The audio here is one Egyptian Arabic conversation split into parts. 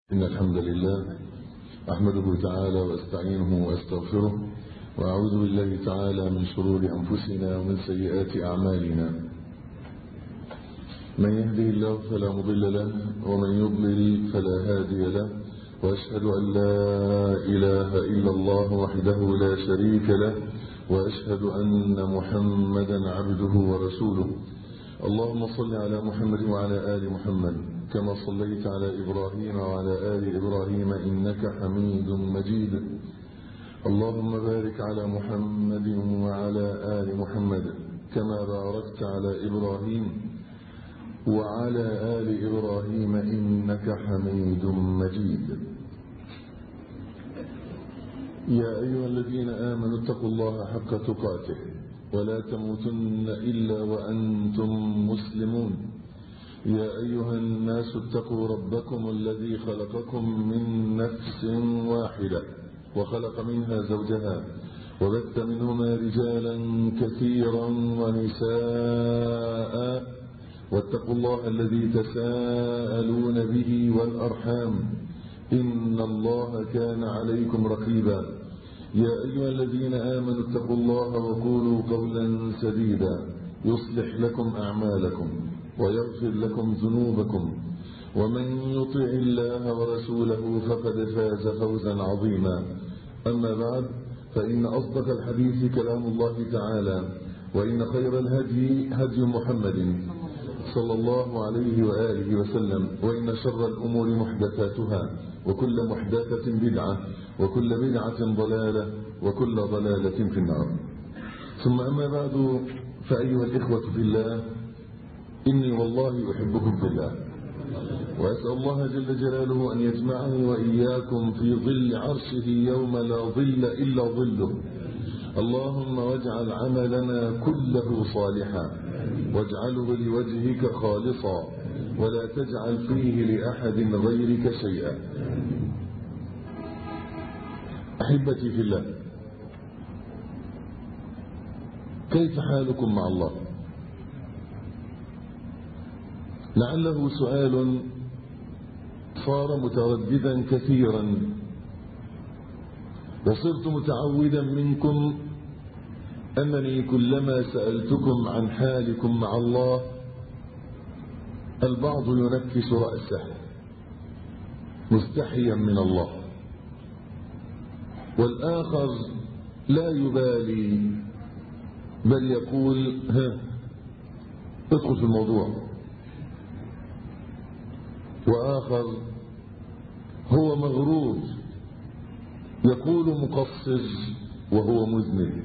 إن الحمد لله أحمده تعالى وأستعينه وأستغفره وأعوذ بالله تعالى من شرور أنفسنا ومن سيئات أعمالنا من يهدي الله فلا مضل له ومن يضلل فلا هادي له وأشهد أن لا إله إلا الله وحده لا شريك له وأشهد أن محمدا عبده ورسوله اللهم صل على محمد وعلى آل محمد كما صليت على إبراهيم وعلى آل إبراهيم إنك حميد مجيد اللهم بارك على محمد وعلى آل محمد كما باركت على إبراهيم وعلى آل إبراهيم إنك حميد مجيد يا أيها الذين آمنوا اتقوا الله حق تقاته ولا تموتن إلا وأنتم مسلمون يا أيها الناس اتقوا ربكم الذي خلقكم من نفس واحدة وخلق منها زوجها وبث منهما رجالا كثيرا ونساء واتقوا الله الذي تساءلون به والأرحام إن الله كان عليكم رقيبا يا أيها الذين آمنوا اتقوا الله وقولوا قولا سديدا يصلح لكم أعمالكم ويغفر لكم ذنوبكم ومن يطع الله ورسوله فقد فاز فوزا عظيما أما بعد فإن أصدق الحديث كلام الله تعالى وإن خير الهدي هدي محمد صلى الله عليه وآله وسلم وإن شر الأمور محدثاتها وكل محدثة بدعة وكل بدعة ضلالة وكل ضلالة في النار ثم أما بعد فأيها الإخوة في الله إني والله أحبكم في الله وأسأل الله جل جلاله أن يجمعني وإياكم في ظل عرشه يوم لا ظل إلا ظله اللهم واجعل عملنا كله صالحا واجعله لوجهك خالصا ولا تجعل فيه لأحد غيرك شيئا أحبتي في الله كيف حالكم مع الله لعله سؤال صار مترددا كثيرا وصرت متعودا منكم أنني كلما سألتكم عن حالكم مع الله البعض ينكس رأسه مستحيا من الله والآخر لا يبالي بل يقول ها ادخل في الموضوع وآخر هو مغرور يقول مقصر وهو مذنب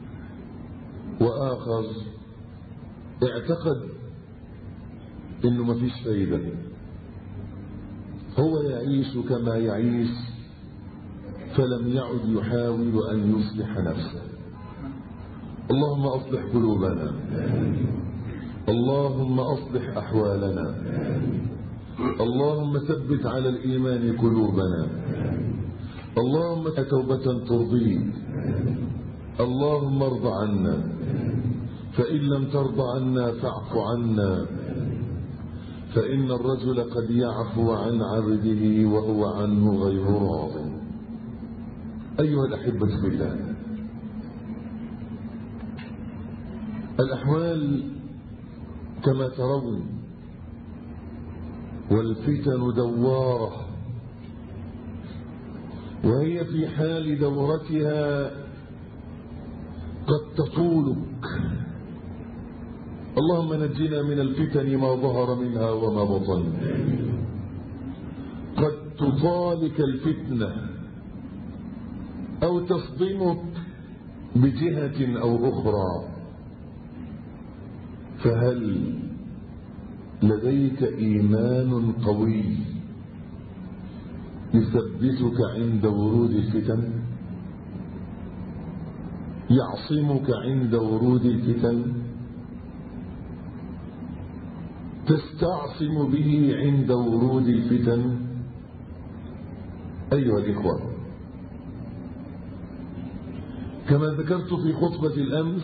وآخر اعتقد انه ما فيش فايدة هو يعيش كما يعيش فلم يعد يحاول ان يصلح نفسه اللهم اصلح قلوبنا اللهم اصلح احوالنا اللهم ثبت على الايمان قلوبنا اللهم توبة ترضيك اللهم ارض عنا فإن لم ترض عنا فاعف عنا فإن الرجل قد يعفو عن عبده وهو عنه غير راض أيها الأحبة بالله الأحوال كما ترون والفتن دوارة وهي في حال دورتها قد تطولك اللهم نجنا من الفتن ما ظهر منها وما بطن قد تطالك الفتنة أو تصدمك بجهة أو أخرى فهل لديك إيمان قوي يثبتك عند ورود الفتن يعصمك عند ورود الفتن تستعصم به عند ورود الفتن أيها الإخوة كما ذكرت في خطبة الأمس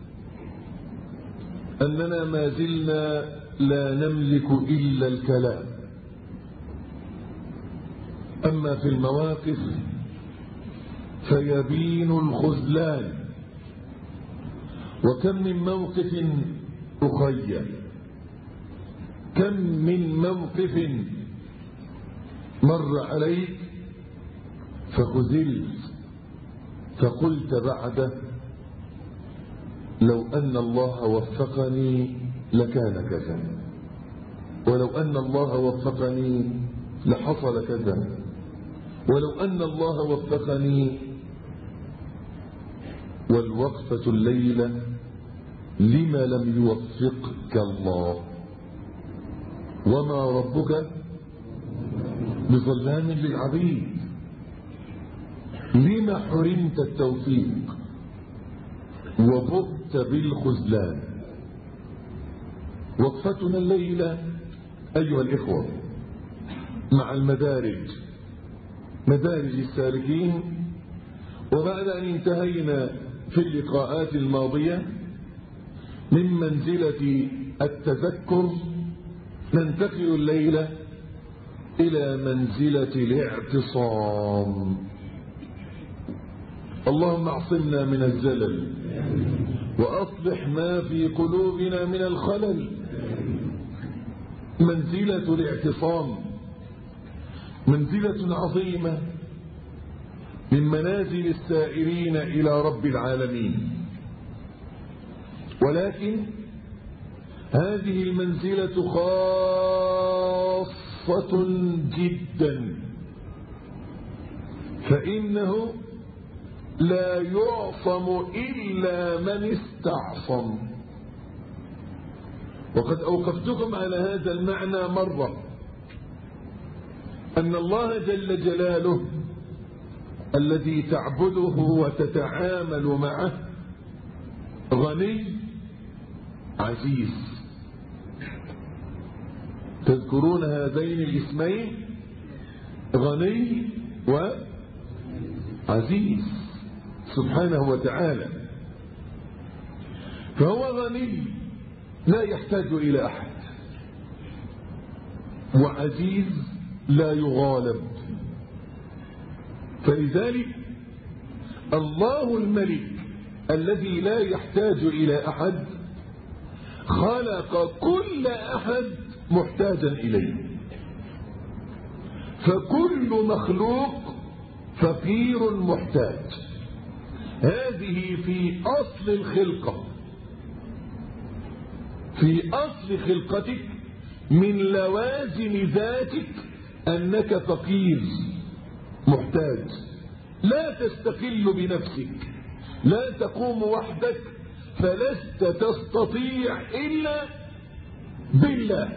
أننا ما زلنا لا نملك إلا الكلام أما في المواقف فيبين الخذلان وكم من موقف أخي كم من موقف مر عليك فخذلت فقلت بعده لو أن الله وفقني لكان كذا ولو أن الله وفقني لحصل كذا ولو أن الله وفقني والوقفة الليلة لم لم يوفقك الله وما ربك بظلام للعبيد لم حرمت التوفيق وبؤت بالخذلان وقفتنا الليلة أيها الإخوة مع المدارج مدارج السالكين وبعد أن انتهينا في اللقاءات الماضية من منزلة التذكر ننتقل الليلة إلى منزلة الاعتصام اللهم اعصمنا من الزلل وأصلح ما في قلوبنا من الخلل منزلة الاعتصام منزلة عظيمة من منازل السائرين إلى رب العالمين ولكن هذه المنزلة خاصة جدا فإنه لا يعصم إلا من استعصم وقد أوقفتكم على هذا المعنى مرة أن الله جل جلاله الذي تعبده وتتعامل معه غني عزيز تذكرون هذين الاسمين غني وعزيز سبحانه وتعالى فهو غني لا يحتاج إلى أحد وعزيز لا يغالب فلذلك الله الملك الذي لا يحتاج إلى أحد خلق كل أحد محتاجا إليه فكل مخلوق فقير محتاج هذه في أصل الخلقة في أصل خلقتك من لوازم ذاتك أنك فقير محتاج لا تستقل بنفسك لا تقوم وحدك فلست تستطيع إلا بالله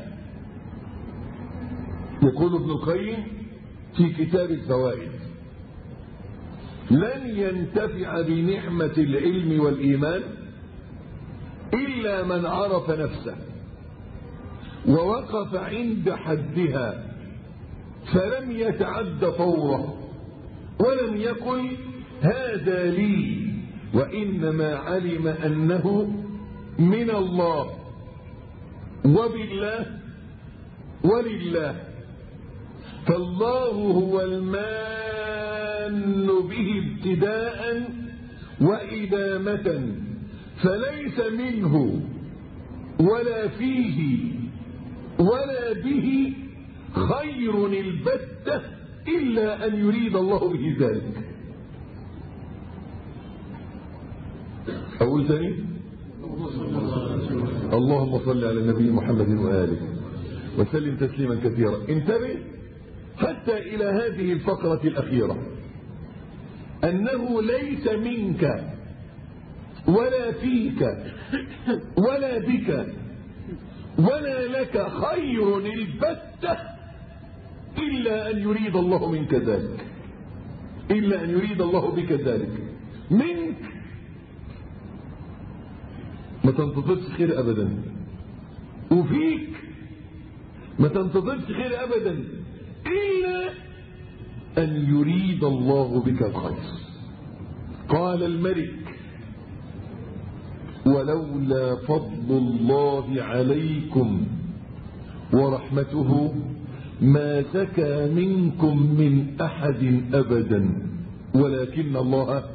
يقول ابن القيم في كتاب الزوائد لن ينتفع بنعمة العلم والإيمان إلا من عرف نفسه ووقف عند حدها فلم يتعد فوره ولم يقل هذا لي وإنما علم أنه من الله وبالله ولله فالله هو المان به ابتداء وإدامة فليس منه ولا فيه ولا به خير البتة إلا أن يريد الله به ذلك أقول ثاني اللهم صل على النبي محمد وآله وسلم تسليما كثيرا انتبه حتى إلى هذه الفقرة الأخيرة أنه ليس منك ولا فيك ولا بك ولا لك خير البتة إلا أن يريد الله منك ذلك إلا أن يريد الله بك ذلك منك ما تنتظرش خير أبدا وفيك ما تنتظرش خير أبدا إلا أن يريد الله بك الخير قال الملك ولولا فضل الله عليكم ورحمته ما زكى منكم من أحد أبدا ولكن الله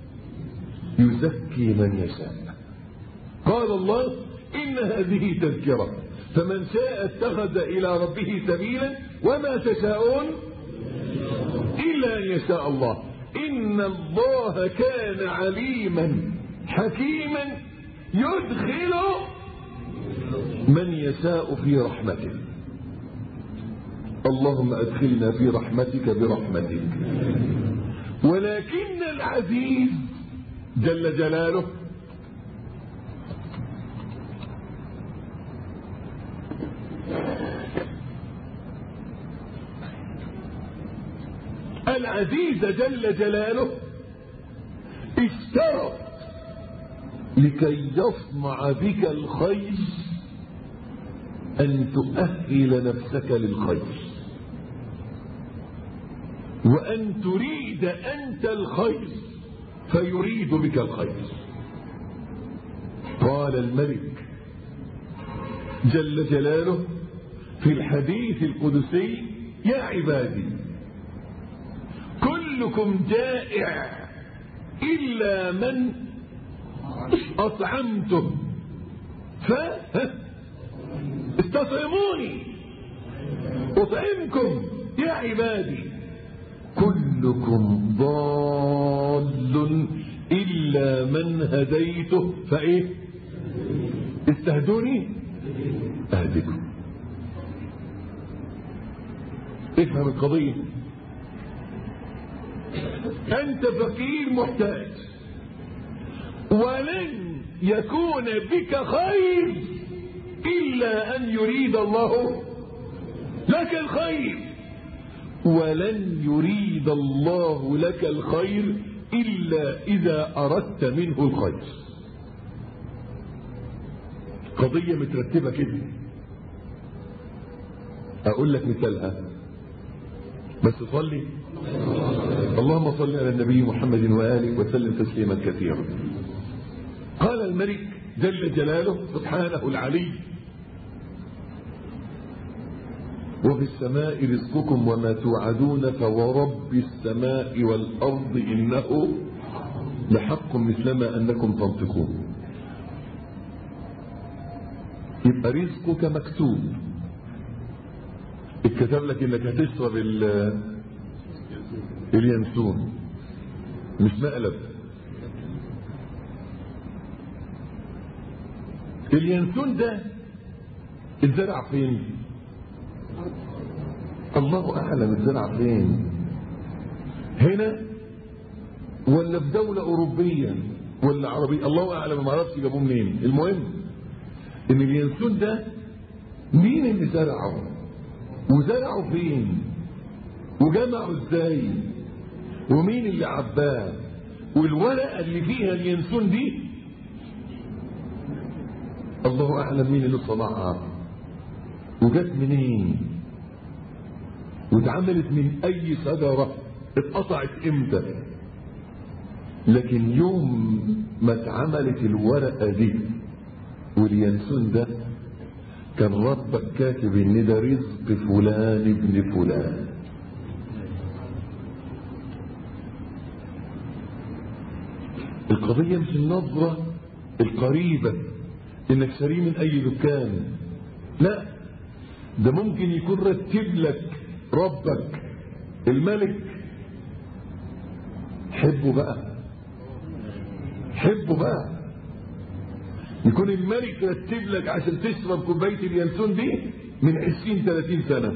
يزكي من يشاء قال الله إن هذه تذكرة فمن شاء اتخذ إلى ربه سبيلا وما تشاءون إلا أن يشاء الله إن الله كان عليما حكيما يدخل من يشاء في رحمته اللهم أدخلنا في رحمتك برحمتك ولكن العزيز جل جلاله العزيز جل جلاله اشترط لكي يصنع بك الخير أن تؤهل نفسك للخير وأن تريد أنت الخير فيريد بك الخير قال الملك جل جلاله في الحديث القدسي يا عبادي كلكم جائع إلا من أطعمته ف استطعموني أطعمكم يا عبادي كلكم ضال إلا من هديته فإيه استهدوني أهدكم افهم القضية أنت فقير محتاج ولن يكون بك خير إلا أن يريد الله لك الخير ولن يريد الله لك الخير إلا إذا أردت منه الخير قضية مترتبة كده أقول لك مثالها بس صلي اللهم صل على النبي محمد وآله وسلم تسليما كثيرا قال الملك جل جلاله سبحانه العلي وفي السماء رزقكم وما توعدون فورب السماء والأرض إنه لحق مثلما أنكم تنطقون يبقى رزقك مكتوب اتكتب لك انك هتشرب اليانسون مش مقلب اليانسون ده اتزرع فين الله اعلم اتزرع فين هنا ولا في دولة اوروبية ولا عربية الله اعلم ما اعرفش جابوه منين المهم ان اليانسون ده مين اللي زرعه وزرعه فين وجمعه ازاي ومين اللي عباه والورقة اللي فيها اليانسون دي الله اعلم مين اللي صنعها وجت منين واتعملت من اي شجرة اتقطعت امتى لكن يوم ما اتعملت الورقة دي واليانسون ده كان ربك كاتب ان ده رزق فلان ابن فلان القضية مش النظرة القريبة انك شاريه من اي دكان لا ده ممكن يكون رتب لك ربك الملك حبه بقى حبه بقى يكون الملك رتب لك عشان تشرب كوبايه اليانسون دي من 20 30 سنه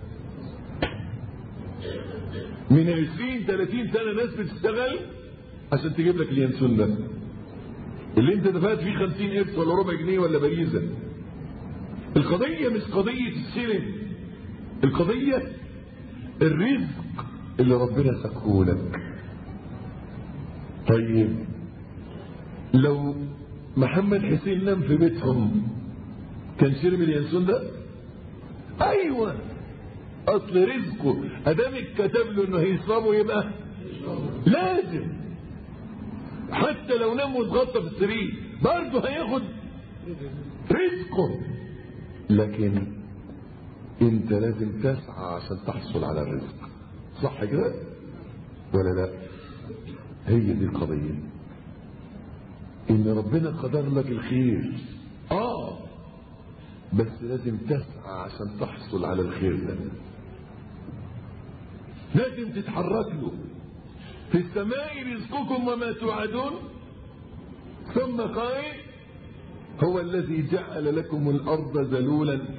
من 20 30 سنه ناس بتشتغل عشان تجيب لك اليانسون ده اللي انت دفعت فيه 50 قرش ولا ربع جنيه ولا باريزه القضيه مش قضيه السلم القضيه الرزق اللي ربنا سكه لك طيب لو محمد حسين نام في بيتهم كان شرب اليانسون ده ايوه اصل رزقه ادام اتكتب له انه هيشربه يبقى لازم حتى لو نام واتغطى في السرير برضه هياخد رزقه لكن انت لازم تسعى عشان تحصل على الرزق صح كده ولا لا هي دي القضية ان ربنا قدر لك الخير اه بس لازم تسعى عشان تحصل على الخير ده لازم تتحرك له في السماء رزقكم وما توعدون ثم قال هو الذي جعل لكم الأرض ذلولا ف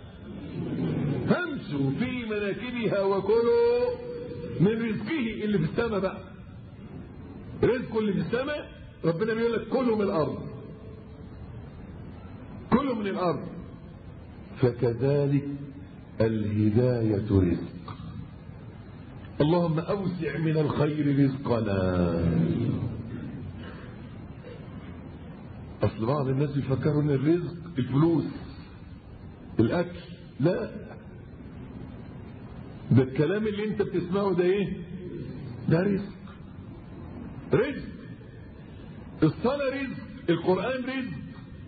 فامشوا في مناكبها وكلوا من رزقه اللي في السماء بقى رزقه اللي في السماء ربنا بيقول لك كلوا من الأرض كلوا من الأرض فكذلك الهداية رزق اللهم أوسع من الخير رزقنا أصل بعض الناس بيفكروا إن الرزق الفلوس الأكل لا ده الكلام اللي أنت بتسمعه ده إيه؟ ده رزق رزق الصلاة رزق القرآن رزق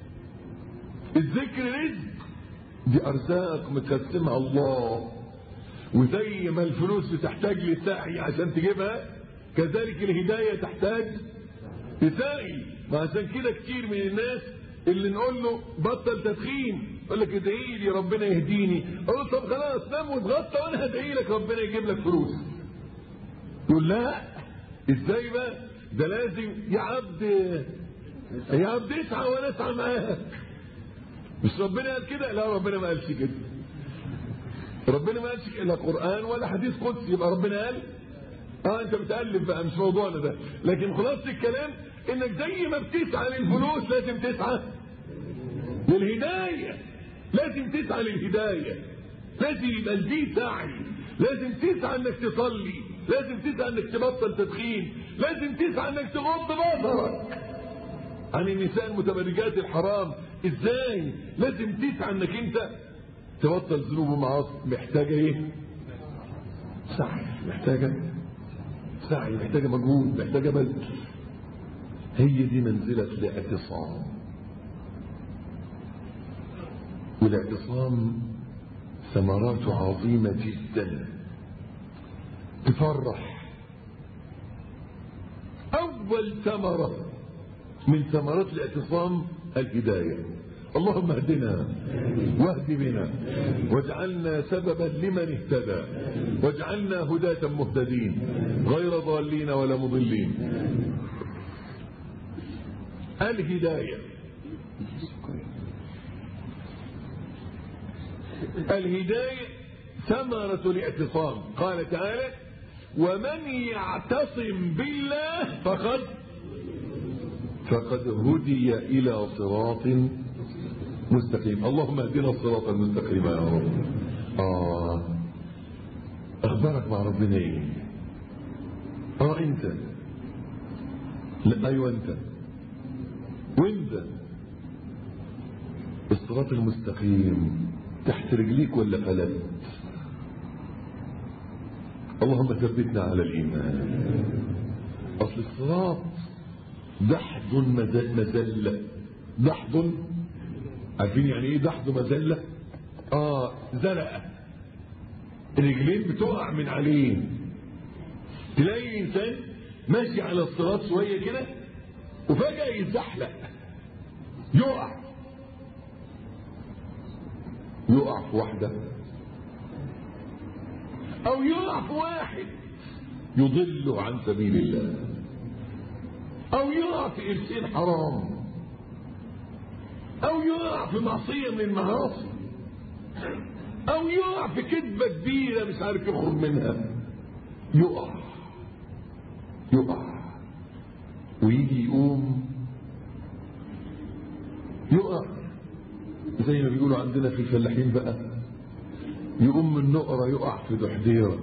الذكر رزق دي أرزاق متقسمها الله وزي ما الفلوس بتحتاج لسعي عشان تجيبها كذلك الهداية تحتاج لسعي ما عشان كده كتير من الناس اللي نقول له بطل تدخين يقول لك ادعي لي ربنا يهديني اقول له طب خلاص نام واتغطى وانا هدعي لك ربنا يجيب لك فلوس يقول لا ازاي بقى ده لازم يا عبد يا عبد اسعى وانا اسعى معاك مش ربنا قال كده لا ربنا ما قالش كده ربنا ما قالش لا قرآن ولا حديث قدسي يبقى ربنا قال اه انت بتألف بقى مش موضوعنا ده لكن خلاصة الكلام انك زي ما بتسعى للفلوس لازم تسعى للهداية لازم تسعى للهداية لازم يبقى دي سعي لازم تسعى انك تصلي لازم تسعى انك تبطل تدخين لازم تسعى انك تغض بصرك عن النساء المتبرجات الحرام ازاي لازم تسعى انك انت تبطل ذنوب ومعاصي محتاجه ايه سعي محتاجه سعي محتاجه مجهود محتاجه بذل هي دي منزله الاعتصام والاعتصام ثمراته عظيمه جدا تفرح اول ثمره من ثمرات الاعتصام الهدايه اللهم اهدنا واهد بنا واجعلنا سببا لمن اهتدى واجعلنا هداة مهتدين غير ضالين ولا مضلين الهداية الهداية ثمرة الاعتصام قال تعالى ومن يعتصم بالله فقد فقد هدي إلى صراط مستقيم اللهم اهدنا الصراط المستقيم يا رب آه أخبارك مع ربنا إيه آه أنت لا أيوة أنت وأنت الصراط المستقيم تحت رجليك ولا فلت اللهم ثبتنا على الإيمان أصل الصراط دحض مزلة دحض عارفين يعني ايه دحض مزلة اه زلقة الرجلين بتقع من عليه تلاقي انسان ماشي على الصراط شوية كده وفجأة يتزحلق يقع يقع في واحدة او يقع في واحد يضل عن سبيل الله او يقع في ارسال حرام او يقع في معصية من المعاصي او يقع في كذبة كبيرة مش عارف يخرج منها يقع يقع ويجي يقوم يقع زي ما بيقولوا عندنا في الفلاحين بقى يقوم من نقرة يقع في دحديرة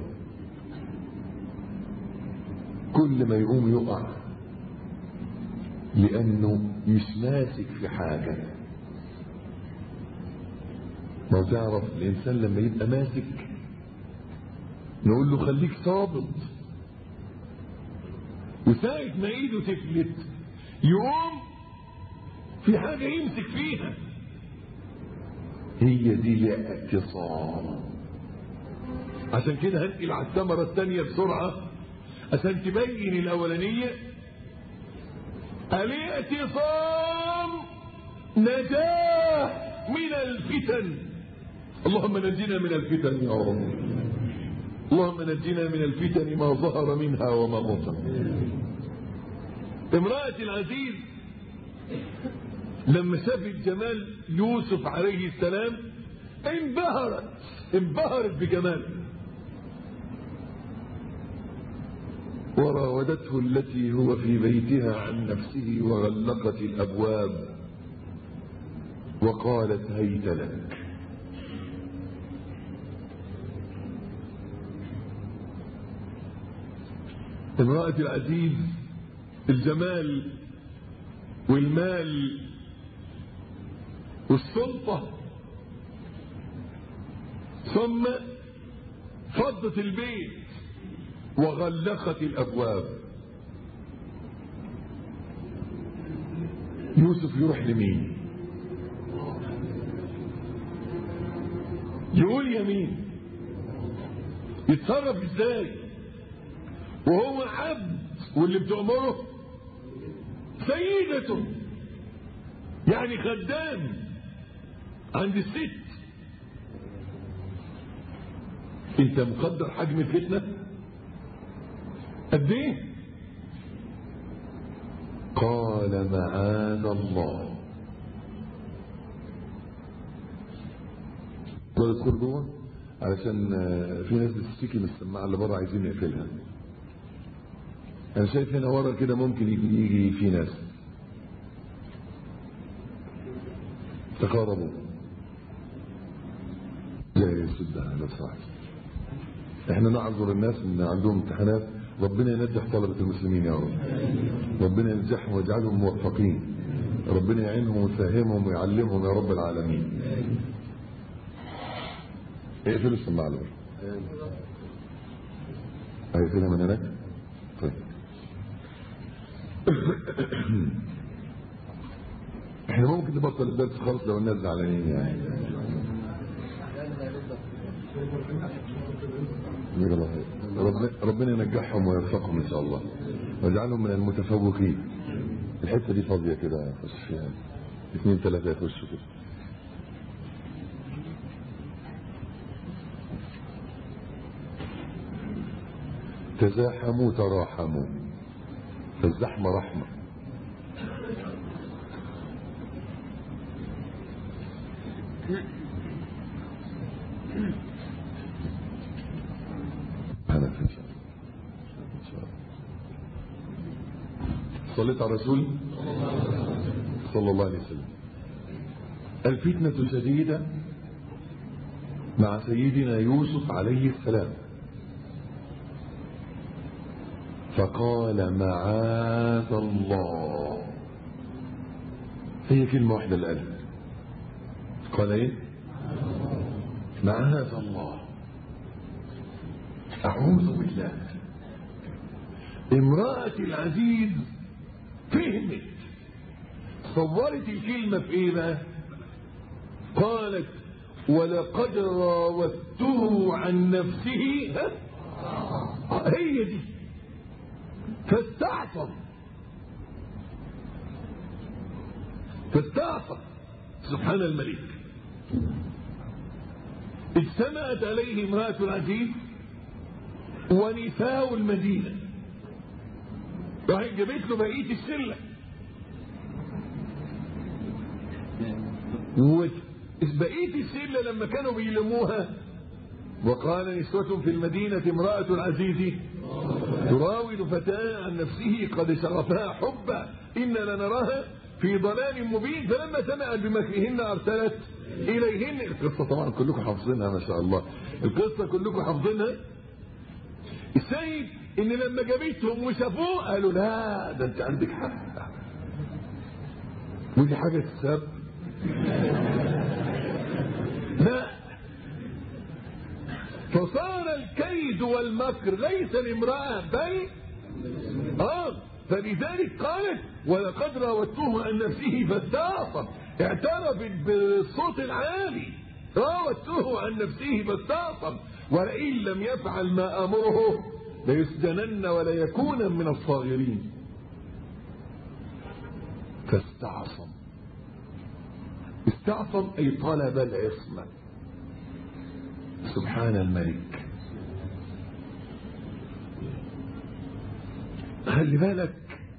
كل ما يقوم يقع لأنه مش ماسك في حاجة ما تعرف الإنسان لما يبقى ماسك نقول له خليك صابط وساعة ما ايده تفلت يقوم في حاجة يمسك فيها هي دي الاعتصام عشان كده هنقل على الثمرة الثانية بسرعة عشان تبين الأولانية الاعتصام نجاة من الفتن اللهم نجنا من الفتن يا رب اللهم نجنا من الفتن ما ظهر منها وما بطن امرأة العزيز لما شافت جمال يوسف عليه السلام انبهرت انبهرت بجماله وراودته التي هو في بيتها عن نفسه وغلقت الابواب وقالت هيت لك امرأة العزيز الجمال والمال والسلطة ثم فضت البيت وغلقت الأبواب يوسف يروح لمين يقول يمين يتصرف ازاي وهو عبد واللي بتأمره سيدته يعني خدام عند الست انت مقدر حجم الفتنة قد ايه قال معاذ الله قال ادخل جوه علشان في ناس بتشتكي من السماعه اللي بره عايزين نقفلها انا شايف هنا ورا كده ممكن يجي, يجي في ناس تقاربوا لا يسدها لو سمحت احنا نعذر الناس ان عندهم امتحانات ربنا ينجح طلبة المسلمين يا رب ربنا ينجحهم ويجعلهم موفقين ربنا يعينهم ويفهمهم ويعلمهم يا رب العالمين اقفلوا السماعة اللي بره هيقفلها من هناك طيب احنا ممكن نبطل الدرس خالص لو الناس زعلانين يعني ربنا, ربنا ينجحهم ويوفقهم ان شاء الله ويجعلهم من المتفوقين الحته دي فاضيه كده يخش فيها اثنين ثلاثه يخشوا كده تزاحموا تراحموا فالزحمه رحمه أنا في إن شاء الله إن شاء الله صليت على الرسول صلى الله عليه وسلم الفتنة شديدة مع سيدنا يوسف عليه السلام فقال معاذ الله هي كلمة واحدة اللي قالها قال ايه معاذ الله أعوذ بالله امرأة العزيز فهمت صورت الكلمة في ايه بقى قالت ولقد راودته عن نفسه ها؟ هي دي فاستعصم فاستعصم سبحان الملك اجتمعت عليه امرأة العزيز ونساء المدينة راح جابت له بقية الشلة وبقية الشلة لما كانوا بيلموها وقال نسوة في المدينة امرأة العزيز تراود فتاة عن نفسه قد شغفها حبا إنا لنراها في ضلال مبين فلما سمعت بمكرهن أرسلت إليهن القصة طبعا كلكم حافظينها ما شاء الله القصة كلكم حافظينها السيد ان لما جابتهم وشافوه قالوا لا ده انت عندك حق ودي حاجة تساب لا فصار الكيد والمكر ليس لامرأة بل اه فلذلك قالت ولقد راودته عن نفسه فاستعصم اعترفت بالصوت العالي راودته عن نفسه فاستعصم ولئن لم يفعل ما امره ليسجنن وليكون من الصاغرين فاستعصم استعصم اي طلب العصمه سبحان الملك خلي بالك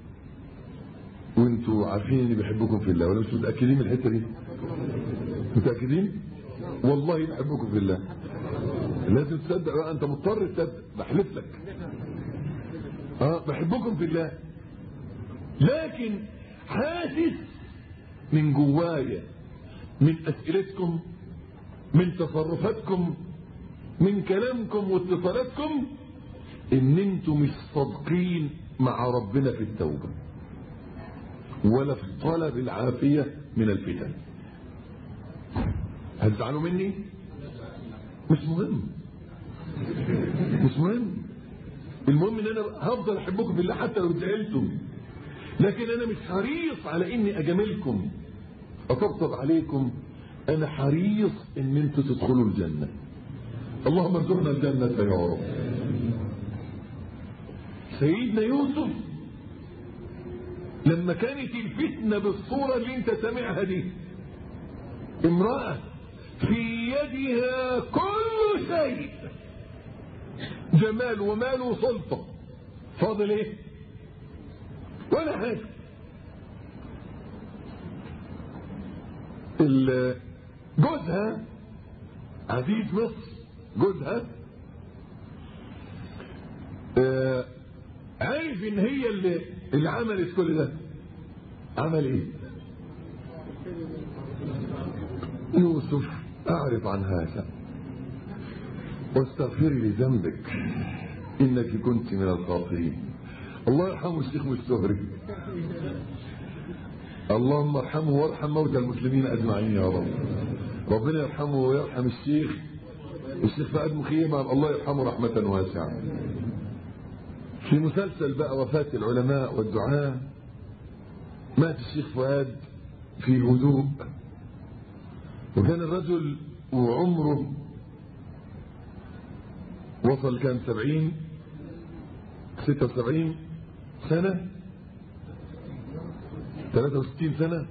وانتوا عارفين اني بحبكم في الله ولا مش متاكدين من الحته دي متاكدين والله بحبكم في الله لازم تصدق بقى انت مضطر تصدق بحلف لك اه بحبكم في الله لكن حاسس من جوايا من اسئلتكم من تصرفاتكم من كلامكم واتصالاتكم ان انتم مش صادقين مع ربنا في التوبه ولا في طلب العافيه من الفتن هتزعلوا مني مش مهم مش مهم المهم ان انا هفضل احبكم بالله حتى لو زعلتم لكن انا مش حريص على اني اجاملكم اطبطب عليكم انا حريص ان انتوا تدخلوا الجنه اللهم ارزقنا الجنه يا رب سيدنا يوسف لما كانت الفتنه بالصوره اللي انت سامعها دي امراه في يدها كل شيء جمال ومال وسلطه فاضل ايه ولا حاجه جوزها عزيز مصر جوزها آه عارف ان هي اللي اللي عملت كل ده عمل ايه يوسف اعرف عن هذا واستغفري لذنبك انك كنت من الخاطئين الله يرحمه الشيخ مستهري اللهم ارحمه وارحم موتى المسلمين اجمعين يا رب ربنا يرحمه ويرحم الشيخ الشيخ فؤاد مخيمة الله يرحمه رحمة واسعة في مسلسل بقى وفاة العلماء والدعاء مات الشيخ فؤاد في الهدوء وكان الرجل وعمره وصل كان سبعين ستة وسبعين سنة ثلاثة وستين سنة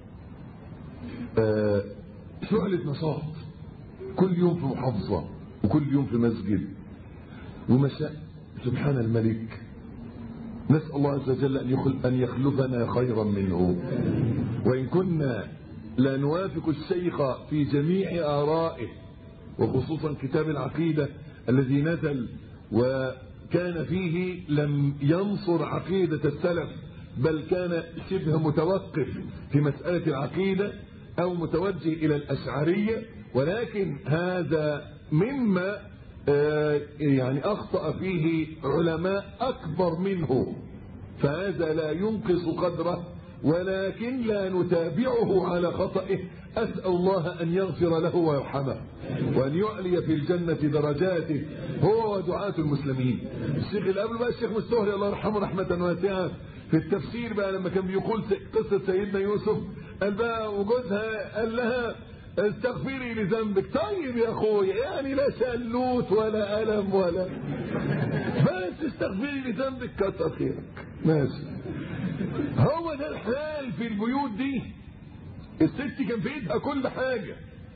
آه شعلة نشاط كل يوم في محافظة وكل يوم في مسجد ومشاء سبحان الملك نسأل الله عز وجل أن, يخل أن يخلفنا خيرا منه وإن كنا لا نوافق الشيخ في جميع آرائه وخصوصا كتاب العقيدة الذي نزل وكان فيه لم ينصر عقيدة السلف بل كان شبه متوقف في مسألة العقيدة أو متوجه إلى الأشعرية ولكن هذا مما يعني أخطأ فيه علماء أكبر منه فهذا لا ينقص قدره ولكن لا نتابعه على خطئه أسأل الله أن يغفر له ويرحمه وأن يعلي في الجنة درجاته هو ودعاة المسلمين الشيخ اللي قبل بقى الشيخ مستهري الله يرحمه رحمة واسعة في التفسير بقى لما كان بيقول قصة سيدنا يوسف قال بقى وجوزها قال لها استغفري لذنبك طيب يا اخويا يعني لا شلوت ولا ألم ولا بس استغفري لذنبك كتر خيرك ماشي هو ده الحال في البيوت دي الست كان في ايدها كل حاجة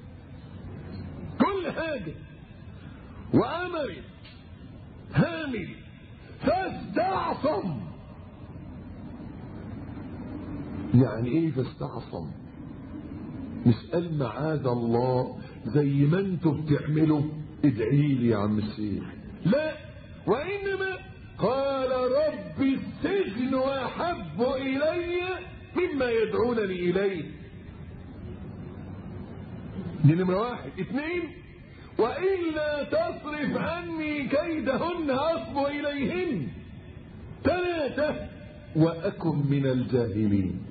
كل حاجة وأمرت هامل فاستعصم يعني ايه فاستعصم مش قال معاذ الله زي ما انتوا بتعملوا ادعي لي يا عم الشيخ لا وانما قال رب السجن احب الي مما يدعونني اليه دي نمره واحد اثنين والا تصرف عني كيدهن اصب اليهن ثلاثه واكن من الجاهلين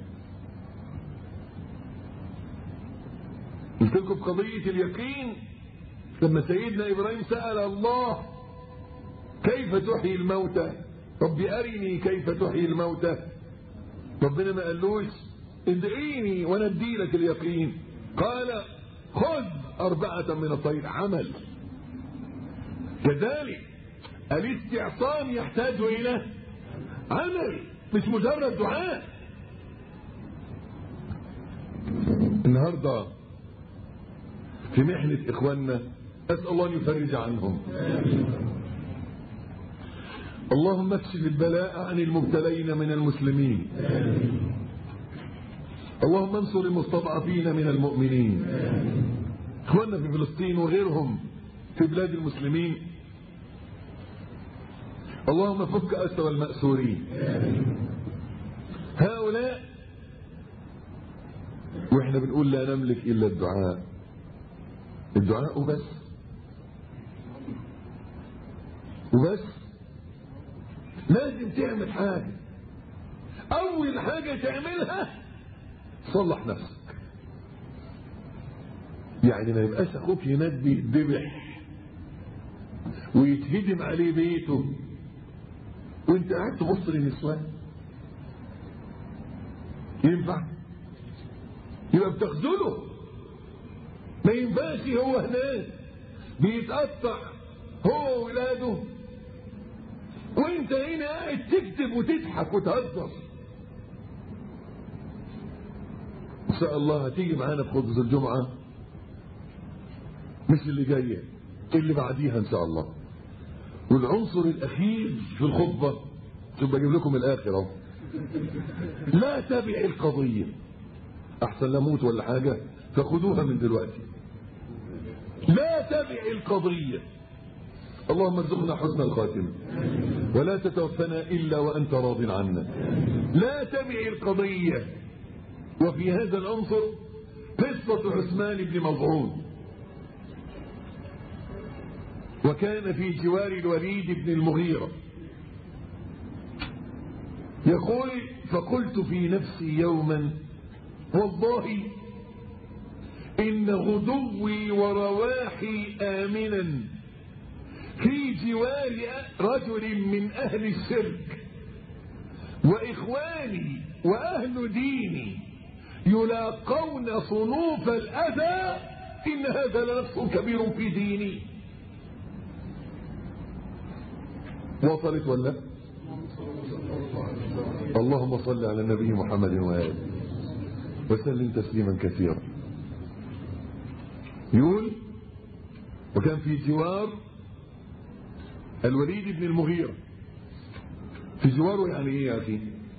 قلت لكم قضية اليقين لما سيدنا إبراهيم سأل الله كيف تحيي الموتى رب أرني كيف تحيي الموتى ربنا ما قالوش ادعيني وانا ادي لك اليقين قال خذ أربعة من الطير عمل كذلك الاستعصام يحتاج إلى عمل مش مجرد دعاء النهاردة في محنة إخواننا أسأل الله أن يفرج عنهم اللهم اكشف البلاء عن المبتلين من المسلمين اللهم انصر المستضعفين من المؤمنين اخواننا في فلسطين وغيرهم في بلاد المسلمين اللهم فك أسر المأسورين هؤلاء واحنا بنقول لا نملك إلا الدعاء الدعاء وبس وبس لازم تعمل حاجة أول حاجة تعملها صلح نفسك يعني ما يبقاش أخوك هناك بيتذبح ويتهدم عليه بيته وانت قاعد تبص للنسوان ينفع يبقى بتخذله ما ينفعش هو هناك بيتقطع هو وولاده وانت هنا قاعد تكتب وتضحك وتهزر ان شاء الله هتيجي معانا في خطبه الجمعه مش اللي جايه اللي بعديها ان شاء الله والعنصر الاخير في الخطبه شوف بجيب لكم الاخر اهو لا تبع القضيه احسن نموت ولا حاجه فخذوها من دلوقتي لا تبع القضيه اللهم ارزقنا حسن الخاتمه ولا تتوفنا الا وانت راض عنا لا تبع القضيه وفي هذا العنصر قصه عثمان بن مظعون وكان في جوار الوليد بن المغيرة يقول فقلت في نفسي يوما والله إن غدوي ورواحي آمنا في جوار رجل من أهل الشرك وإخواني وأهل ديني يلاقون صنوف الأذى إن هذا لنقص كبير في ديني وصلت ولا اللهم صل على النبي محمد وآله وسلم تسليما كثيرا يقول وكان في جوار الوليد بن المغيرة في جواره يعني ايه يا اخي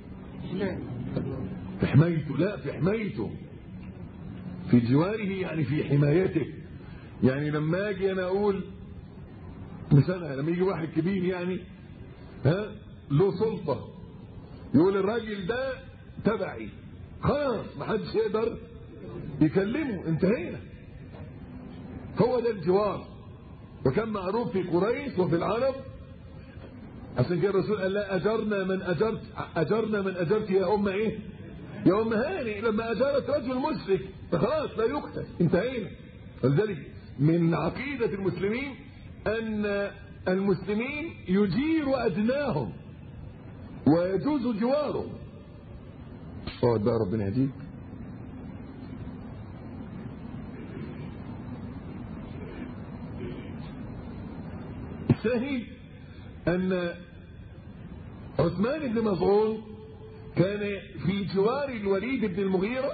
في حمايته لا في حمايته في جواره يعني في حمايته يعني لما اجي انا اقول مش انا لما يجي واحد كبير يعني ها له سلطة يقول الراجل ده تبعي خلاص ما حدش يقدر يكلمه انتهينا هو ده الجوار وكان معروف في قريش وفي العرب عشان كده الرسول قال لا اجرنا من اجرت اجرنا من اجرت يا ام ايه يا ام هاني لما اجرت رجل مشرك فخلاص لا يقتل انتهينا ولذلك من عقيدة المسلمين ان المسلمين يجير ادناهم ويجوز جواره اقعد بقى ربنا يهديك الشاهد ان عثمان بن مظعون كان في جوار الوليد بن المغيرة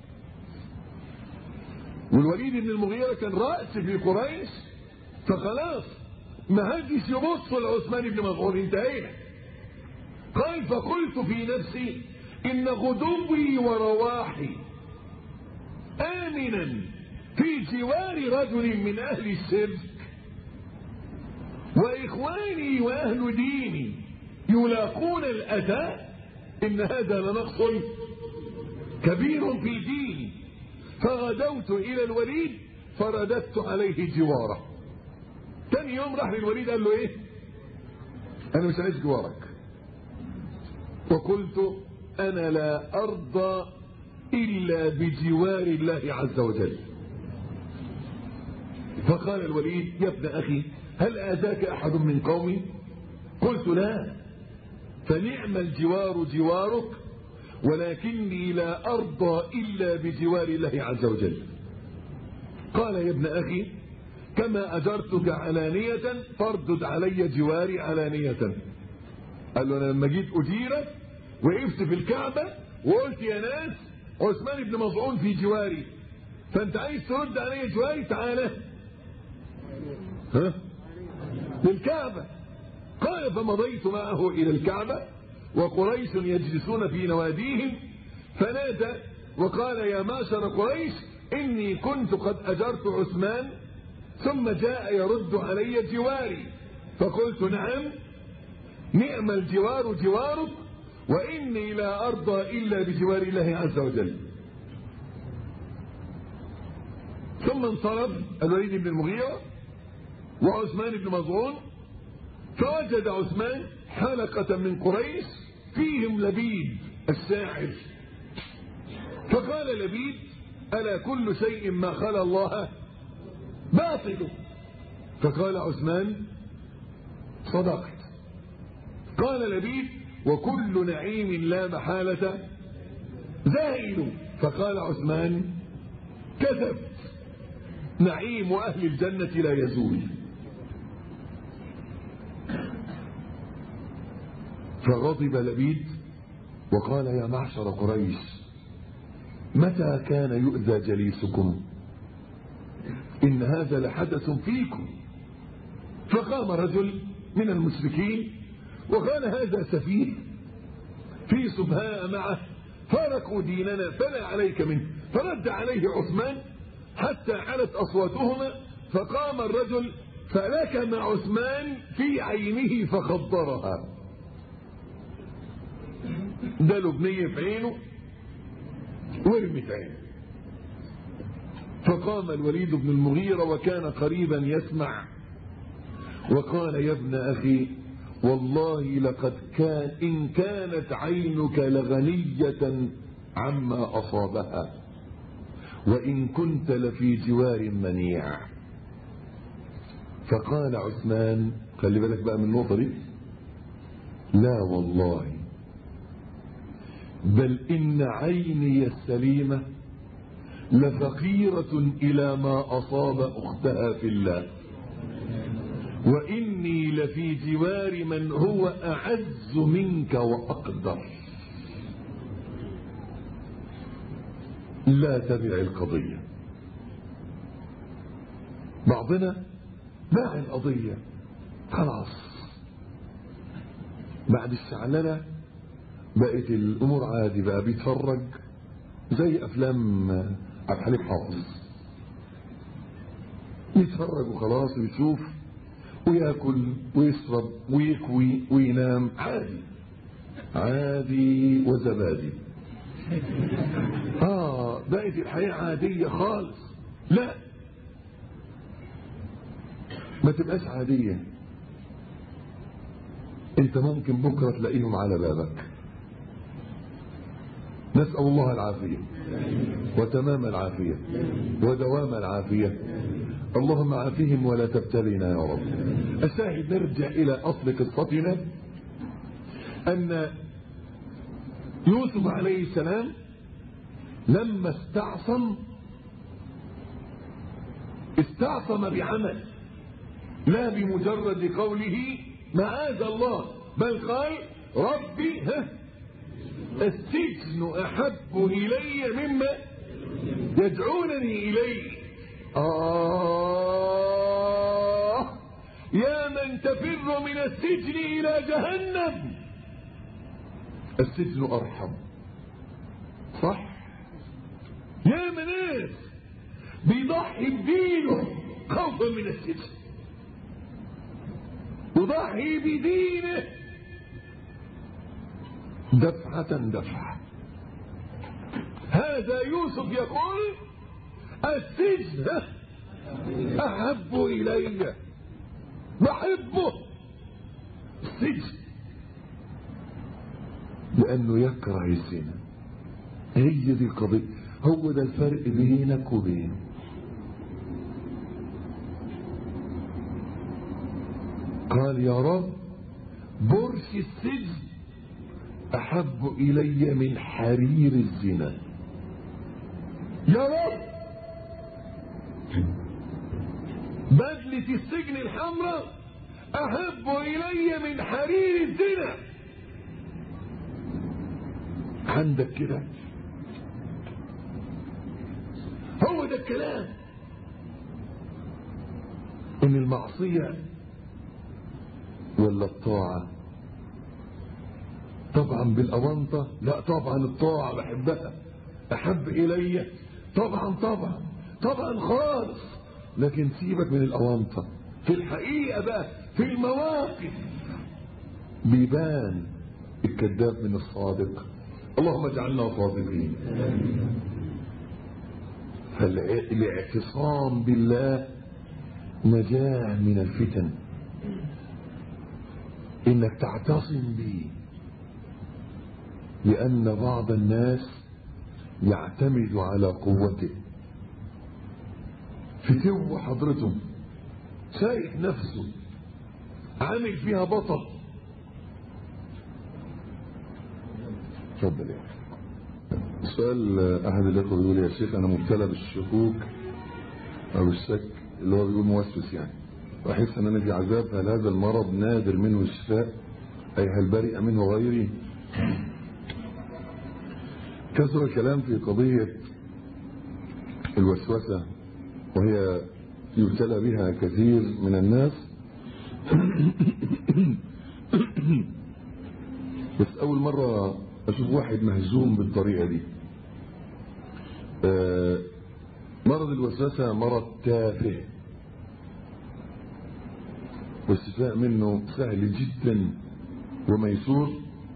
والوليد بن المغيرة كان رأس في قريش فخلاص ما حدش يبص لعثمان بن مظعون انتهينا قال فقلت في نفسي ان غدوي ورواحي امنا في جوار رجل من اهل الشرك واخواني واهل ديني يلاقون الاذى ان هذا لنقص كبير في ديني فغدوت الى الوليد فرددت عليه جواره تاني يوم راح للوليد قال له ايه انا مش عايز جوارك وقلت انا لا ارضى الا بجوار الله عز وجل فقال الوليد يا ابن اخي هل اذاك احد من قومي قلت لا فنعم الجوار جوارك ولكني لا ارضى الا بجوار الله عز وجل قال يا ابن أخي كما أجرتك علانية فاردد علي جواري علانية قال له أنا لما جيت أجيرك وقفت في الكعبة وقلت يا ناس عثمان بن مظعون في جواري فأنت عايز ترد علي جواري تعالى ها للكعبة قال فمضيت معه إلى الكعبة وقريش يجلسون في نواديهم فنادى وقال يا معشر قريش إني كنت قد أجرت عثمان ثم جاء يرد علي جواري فقلت نعم نعم الجوار جوارك وإني لا أرضى إلا بجوار الله عز وجل ثم انصرف الوليد بن المغيرة وعثمان بن مظعون فوجد عثمان حلقة من قريش فيهم لبيد الساحر فقال لبيد ألا كل شيء ما خلا الله باطل فقال عثمان صدقت قال لبيد وكل نعيم لا محالة زائل فقال عثمان كذبت نعيم أهل الجنة لا يزول فغضب لبيد وقال يا معشر قريش متى كان يؤذى جليسكم إن هذا لحدث فيكم فقام رجل من المشركين وقال هذا سفيه في سبهاء معه فارقوا ديننا فلا عليك منه فرد عليه عثمان حتى علت أصواتهما فقام الرجل فلكم عثمان في عينه فخضرها ده لبنية في عينه ورمت عينه فقام الوليد بن المغيرة وكان قريبا يسمع وقال يا ابن أخي والله لقد كان إن كانت عينك لغنية عما أصابها وإن كنت لفي جوار منيع فقال عثمان خلي بالك بقى من النقطة دي لا والله بل إن عيني السليمة لفقيرة إلى ما أصاب أختها في الله وإني لفي جوار من هو أعز منك وأقدر لا تبع القضية بعضنا باع القضية خلاص بعد الشعللة بقت الأمور عادي بقى بيتفرج زي أفلام عبد الحليم حافظ يتفرج وخلاص ويشوف وياكل ويشرب ويكوي وينام عادي عادي وزبادي اه بقت الحياة عادية خالص لا ما تبقاش عادية انت ممكن بكرة تلاقيهم على بابك نسأل الله العافية وتمام العافية ودوام العافية اللهم عافهم ولا تبتلينا يا رب الشاهد نرجع إلى أصل قصتنا أن يوسف عليه السلام لما استعصم استعصم بعمل لا بمجرد قوله معاذ الله بل قال ربي ها السجن أحب إلي مما يدعونني إليه آه يا من تفر من السجن إلى جهنم السجن أرحم صح يا مناس بيضحي بدينه خوفا من السجن يضحي بدينه دفعة دفعة هذا يوسف يقول السجن أحب إلي بحبه السجن لأنه يكره الزنا هي دي القضية هو ده الفرق بينك وبينه قال يا رب برش السجن أحب إلي من حرير الزنا يا رب عقدة السجن الحمراء أحب إلي من حرير الزنا عندك كده هو ده الكلام ان المعصية ولا الطاعة طبعا بالأونطة لا طبعا الطاعة بحبها أحب إلي طبعا طبعا طبعا خالص لكن سيبك من الأونطة في الحقيقة بقى في المواقف بيبان الكذاب من الصادق اللهم اجعلنا صادقين فالاعتصام بالله نجاة من الفتن انك تعتصم به لان بعض الناس يعتمد على قوته فتو حضرته شايف نفسه عامل فيها بطل اتفضل يا سؤال احد الاخوه بيقول يا شيخ انا مبتلى بالشكوك او الشك اللي هو بيقول موسوس يعني واحس ان انا في عذاب هل هذا المرض نادر منه الشفاء اي هل برئ منه غيري كثر الكلام في قضيه الوسوسه وهي يبتلى بها كثير من الناس بس اول مره اشوف واحد مهزوم بالطريقه دي آه مرض الوسوسه مرض تافه والشفاء منه سهل جدا وميسور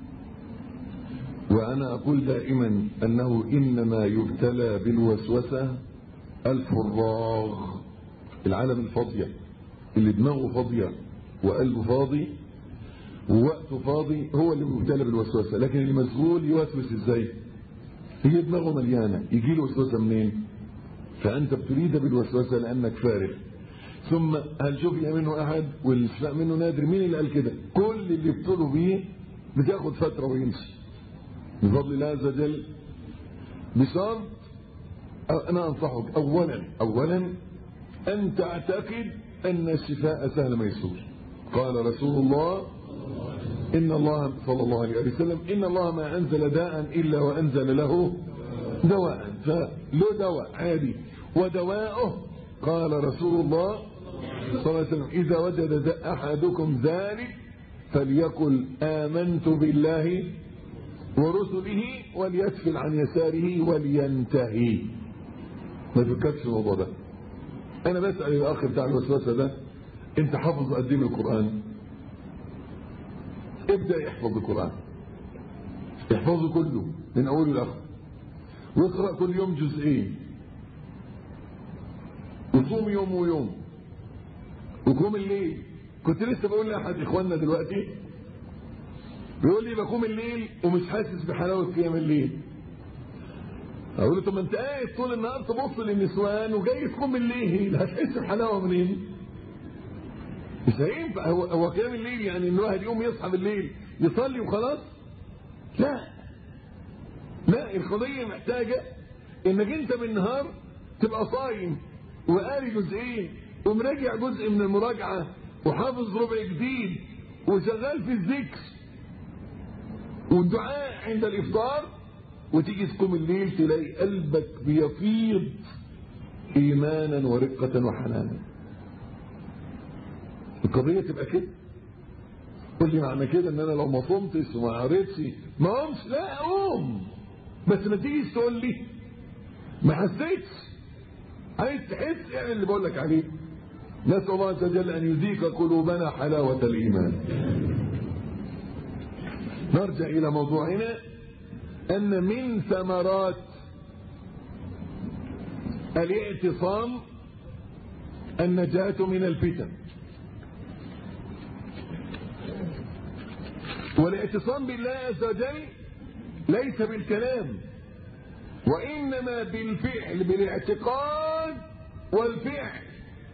وانا اقول دائما انه انما يبتلى بالوسوسه الفراغ العالم الفاضيه اللي دماغه فاضيه وقلبه فاضي ووقته فاضي هو اللي مبتلى بالوسوسه لكن اللي مشغول يوسوس ازاي هي دماغه مليانه يجي له وسوسه منين فانت بتريد بالوسوسه لانك فارغ ثم هل شفي منه احد والشفاء منه نادر مين اللي قال كده كل اللي ابتلوا بيه بتاخد فتره ويمشي بفضل الله عز وجل بشرط انا انصحك اولا اولا ان تعتقد ان الشفاء سهل ميسور قال رسول الله إن الله صلى الله عليه وسلم إن الله ما أنزل داء إلا وأنزل له دواء فله دواء عادي ودواءه قال رسول الله صلى الله عليه وسلم إذا وجد أحدكم ذلك فليقل آمنت بالله ورسله وليسفل عن يساره ولينتهي ما تفكرش الموضوع ده أنا بسأل الأخ بتاع الوسوسة ده أنت حافظ قد ايه من القرآن؟ ابدأ يحفظ القرآن يحفظه كله من أوله لآخره واقرأ كل يوم جزئين وصوم يوم ويوم وقوم الليل كنت لسه بقول لأحد إخواننا دلوقتي بيقول لي بقوم الليل ومش حاسس بحلاوة قيام الليل أقول له طب ما أنت قاعد طول النهار تبص للنسوان وجاي تقوم الليل هتحس بحلاوة منين؟ مش هينفع هو هو قيام الليل يعني ان الواحد يقوم يصحى بالليل يصلي وخلاص لا لا القضيه محتاجه انك انت بالنهار تبقى صايم وقاري جزئين ومراجع جزء من المراجعه وحافظ ربع جديد وشغال في الذكر والدعاء عند الافطار وتيجي تقوم الليل تلاقي قلبك بيفيض ايمانا ورقه وحنانا القضية تبقى كده قول لي معنى كده ان انا لو ما صمتش وما قريتش ما قومش لا قوم بس ما تيجيش تقول لي ما حسيتش عايز تحس اعمل اللي بقول لك عليه نسال الله عز وجل ان يذيق قلوبنا حلاوه الايمان نرجع الى موضوعنا ان من ثمرات الاعتصام النجاه من الفتن والاعتصام بالله عز وجل ليس بالكلام وإنما بالفعل بالاعتقاد والفعل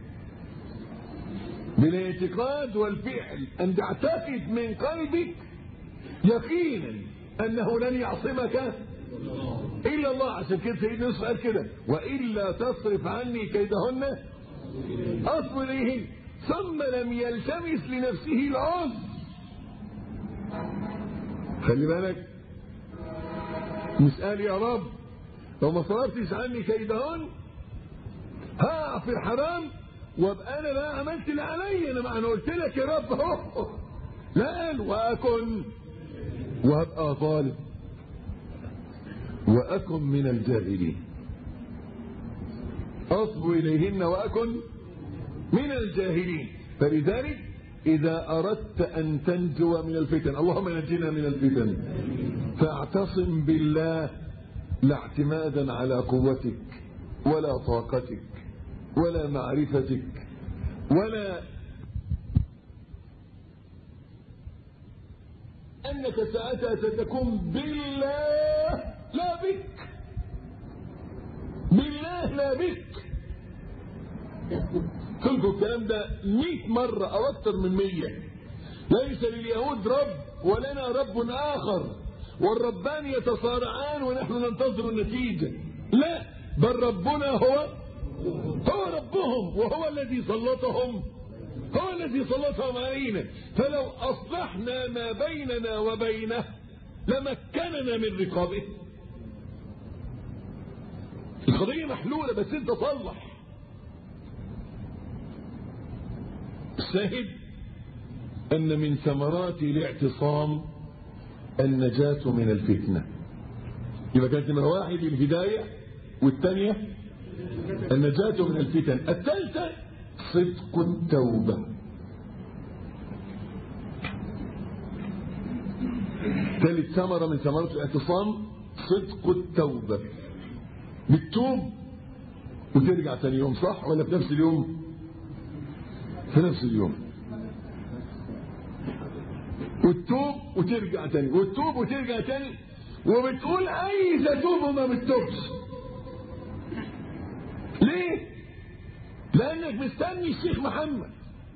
بالاعتقاد والفعل أن تعتقد من قلبك يقينا أنه لن يعصمك إلا الله عشان كده سيدنا يوسف قال كده وإلا تصرف عني كيدهن أصب إليهن ثم لم يلتمس لنفسه العذر خلي بالك مش قال يا رب لو ما صرفتش عني كيدهن هقع في الحرام وابقى انا بقى عملت اللي عليا انا ما انا قلت لك يا رب اهو لا قال واكن وابقى ظالم واكن من الجاهلين اصب اليهن واكن من الجاهلين فلذلك إذا أردت أن تنجو من الفتن اللهم نجنا من الفتن فاعتصم بالله لا اعتمادا على قوتك ولا طاقتك ولا معرفتك ولا أنك ساعتها ستكون بالله لا بك بالله لا بك قلت الكلام ده 100 مرة أو أكثر من 100 ليس لليهود رب ولنا رب آخر والربان يتصارعان ونحن ننتظر النتيجة لا بل ربنا هو هو ربهم وهو الذي سلطهم هو الذي سلطهم علينا فلو أصلحنا ما بيننا وبينه لمكننا من رقابه القضية محلولة بس انت صلح الشاهد أن من ثمرات الاعتصام النجاة من الفتنة يبقى كانت نمرة واحد الهداية والثانية النجاة من الفتن الثالثة صدق التوبة ثالث ثمرة من ثمرات الاعتصام صدق التوبة بتتوب وترجع ثاني يوم صح ولا في نفس اليوم في نفس اليوم وتتوب وترجع تاني وتتوب وترجع تاني وبتقول عايز اتوب وما بتتوبش ليه لانك مستني الشيخ محمد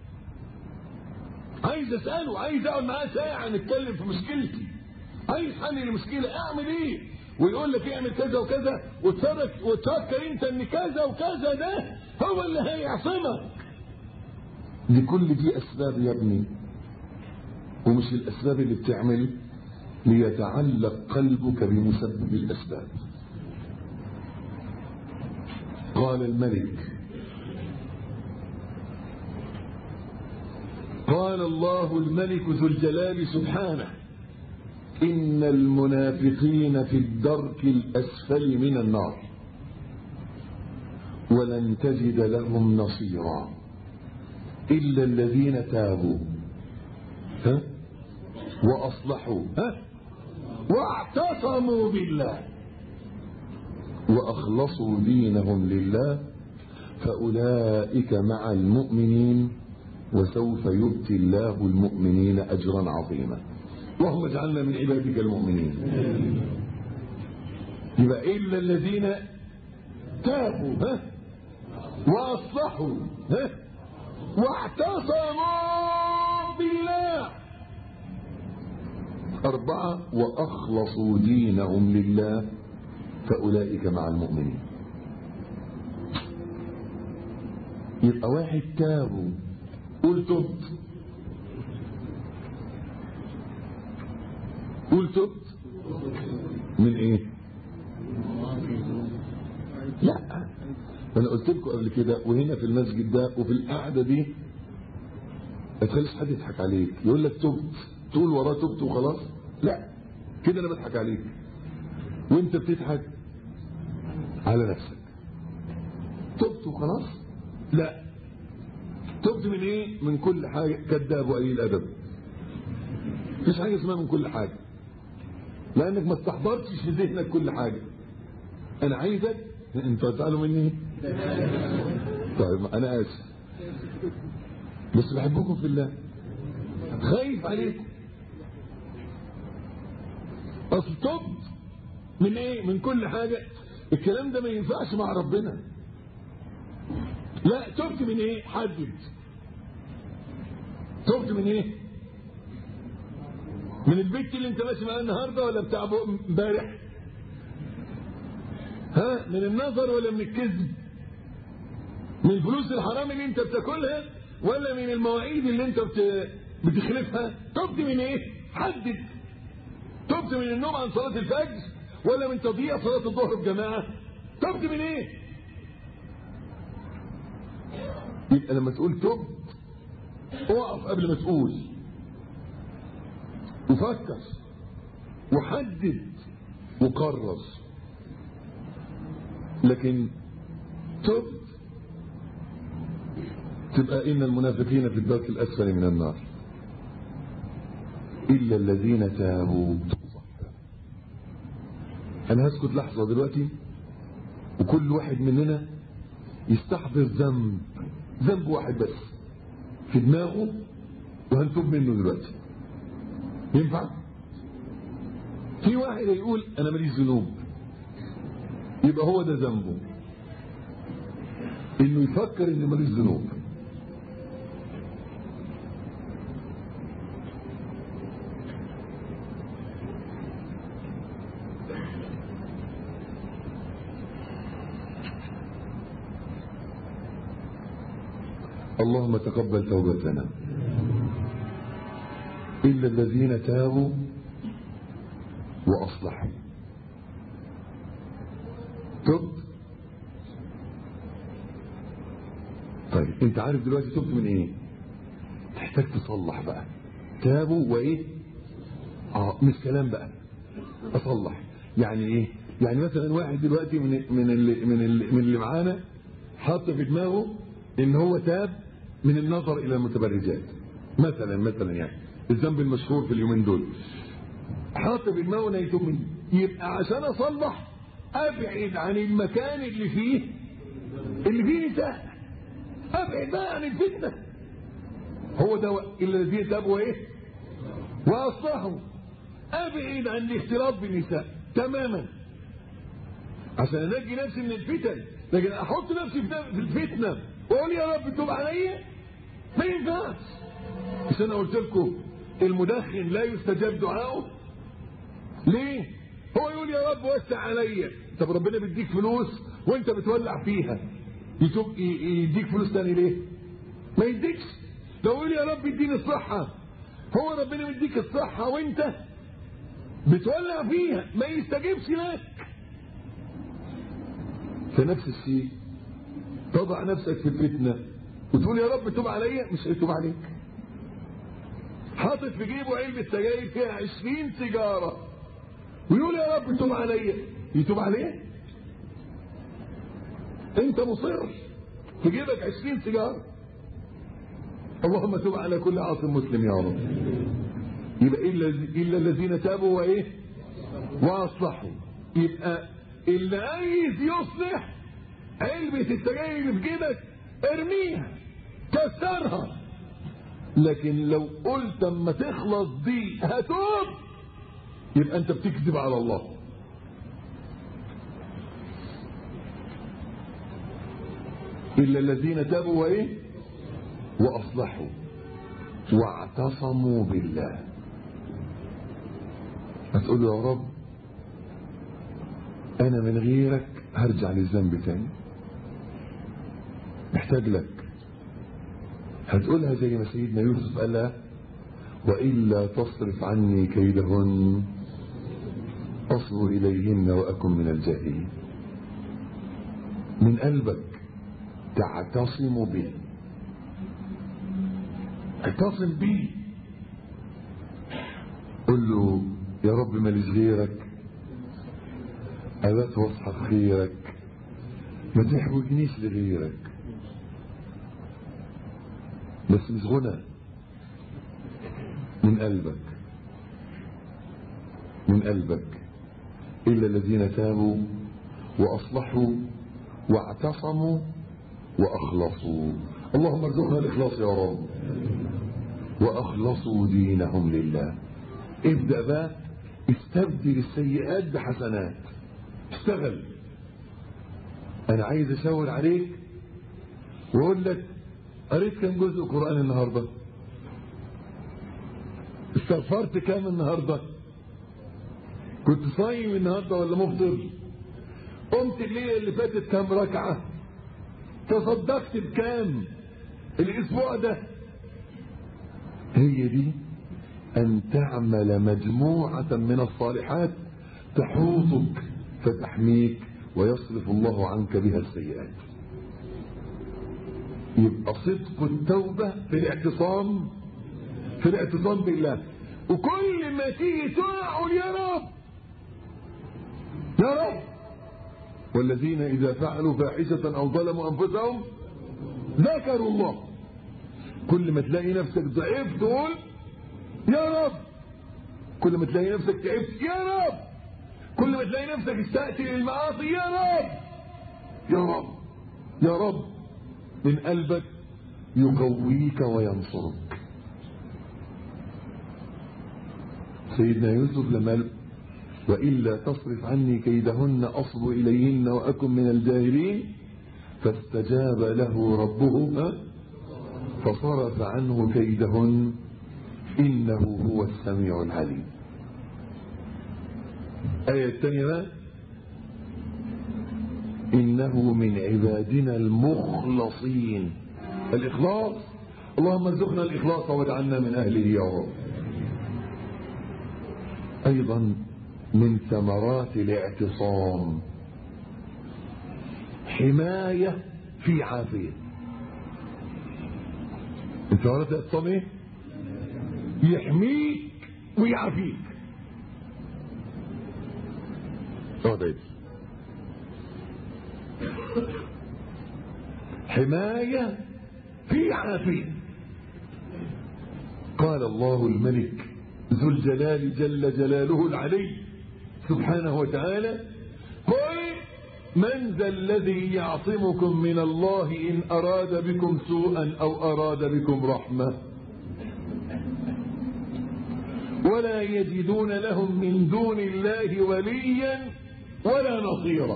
عايز اساله عايز اقعد معاه ساعه نتكلم في مشكلتي عايز حل المشكله اعمل ايه ويقول لك اعمل كذا وكذا وتفكر وتفكر انت ان كذا وكذا ده هو اللي هيعصمك لكل دي اسباب يا ابني ومش الاسباب اللي بتعمل ليتعلق قلبك بمسبب الاسباب قال الملك قال الله الملك ذو الجلال سبحانه إن المنافقين في الدرك الأسفل من النار ولن تجد لهم نصيرا إلا الذين تابوا ها وأصلحوا ها واعتصموا بالله وأخلصوا دينهم لله فأولئك مع المؤمنين وسوف يؤتي الله المؤمنين أجرا عظيما اللهم اجعلنا من عبادك المؤمنين يبقى إلا الذين تابوا ها وأصلحوا ها واعتصموا بالله أربعة وأخلصوا دينهم لله فأولئك مع المؤمنين يبقى واحد تابوا قول تبت قول تبت من ايه لا انا قلت لكم قبل كده وهنا في المسجد ده وفي القعده دي ما تخليش حد يضحك عليك يقول لك تبت تقول وراه تبت وخلاص لا كده انا بضحك عليك وانت بتضحك على نفسك تبت وخلاص لا تبت من ايه من كل حاجه كذاب وقليل ادب مفيش حاجه اسمها من كل حاجه لانك ما استحضرتش في ذهنك كل حاجه انا عايزك انت هتزعلوا مني طيب انا اسف بس بحبكم في الله خايف عليكم اصل تبت من ايه من كل حاجه الكلام ده ما ينفعش مع ربنا لا تبت من ايه حدد تبت من ايه من البيت اللي انت ماشي معاه النهارده ولا بتاع امبارح ها من النظر ولا من الكذب من الفلوس الحرام اللي انت بتاكلها ولا من المواعيد اللي انت بت... بتخلفها تبت من ايه حدد تبت من النوم عن صلاة الفجر ولا من تضييع صلاة الظهر بجماعة تبت من ايه يبقى لما تقول تب اقف قبل ما تقول وفكر وحدد وقرر لكن تب تبقى إن المنافقين في الدرك الأسفل من النار إلا الذين تابوا أنا هسكت لحظة دلوقتي وكل واحد مننا يستحضر ذنب ذنب واحد بس في دماغه وهنتوب منه دلوقتي ينفع في واحد يقول انا ماليش ذنوب يبقى هو ده ذنبه انه يفكر انه ماليش ذنوب اللهم تقبل توبتنا إلا الذين تابوا وأصلحوا تبت طيب انت عارف دلوقتي تبت من ايه تحتاج تصلح بقى تابوا وايه اه مش كلام بقى اصلح يعني ايه يعني مثلا واحد دلوقتي من من اللي من اللي, من اللي معانا حط في دماغه ان هو تاب من النظر الى المتبرجات مثلا مثلا يعني الذنب المشهور في اليومين دول حط في دماغه انه يتوب منه يبقى عشان اصلح ابعد عن المكان اللي فيه اللي فيه نساء ابعد بقى عن الفتنه هو ده الا الذين تابوا ايه واصلحوا ابعد عن الاختلاط بالنساء تماما عشان انجي نفسي من الفتن لكن احط نفسي في الفتنه واقول يا رب توب عليا ما ينفعش مش انا قلت لكم المدخن لا يستجاب دعائه ليه هو يقول يا رب وسع عليا طب ربنا بيديك فلوس وانت بتولع فيها يتوب يديك فلوس تاني ليه ما يديكش لو يقول يا رب اديني الصحة هو ربنا بيديك الصحة وانت بتولع فيها ما يستجيبش لك فنفس الشيء تضع نفسك في الفتنة وتقول يا رب توب عليا مش هيتوب عليك حاطط في جيبه علبة سجاير فيها عشرين سيجارة ويقول يا رب توب عليا يتوب عليه انت مصر في جيبك عشرين سيجارة اللهم توب على كل عاصم مسلم يا رب يبقى إلا, إلا الذين تابوا وإيه وأصلحوا يبقى اللي عايز يصلح علبة السجاير اللي في جيبك ارميها كسرها لكن لو قلت اما تخلص دي هتوب يبقى انت بتكذب على الله إلا الذين تابوا وإيه وأصلحوا واعتصموا بالله هتقول له يا رب أنا من غيرك هرجع للذنب تاني محتاج لك هتقولها زي ما سيدنا يوسف قالها وإلا تصرف عني كيدهن أصل إليهن وأكن من الجاهلين من قلبك تعتصم به اعتصم به قل له يا رب ماليش غيرك أبات واصحى خيرك ما تحوجنيش لغيرك بس مش غنى من قلبك من قلبك إلا الذين تابوا وأصلحوا واعتصموا وأخلصوا اللهم ارزقنا الإخلاص يا رب وأخلصوا دينهم لله ابدأ بقى استبدل السيئات بحسنات اشتغل أنا عايز أشاور عليك وأقول لك قريت كم جزء قرآن النهاردة استغفرت كام النهاردة كنت صايم النهاردة ولا مفطر قمت الليلة اللي فاتت كام ركعة تصدقت بكام الاسبوع ده هي دي ان تعمل مجموعة من الصالحات تحوطك فتحميك ويصرف الله عنك بها السيئات يبقى صدق التوبة في الاعتصام في الاعتصام بالله وكل ما تيجي تقع يا رب يا رب والذين إذا فعلوا فاحشة أو ظلموا أنفسهم ذكروا الله كل ما تلاقي نفسك ضعيف تقول يا رب كل ما تلاقي نفسك تعبت يا رب كل ما تلاقي نفسك استأتي للمعاصي يا رب يا رب يا رب من قلبك يقويك وينصرك سيدنا يوسف لما قال وإلا تصرف عني كيدهن أصب إليهن وأكن من الجاهلين فاستجاب له ربه ها؟ فصرف عنه كيدهن إنه هو السميع العليم آية الثانية بقى إنه من عبادنا المخلصين الإخلاص اللهم ارزقنا الإخلاص واجعلنا من أهله يا رب أيضا من ثمرات الاعتصام حماية في عافية انت عرفت اعتصام ايه يحميك ويعافيك اقعد عيد حماية في عافية قال الله الملك ذو الجلال جل جلاله العلي سبحانه وتعالى قل من ذا الذي يعصمكم من الله إن أراد بكم سوءا أو أراد بكم رحمة ولا يجدون لهم من دون الله وليا ولا نصيرا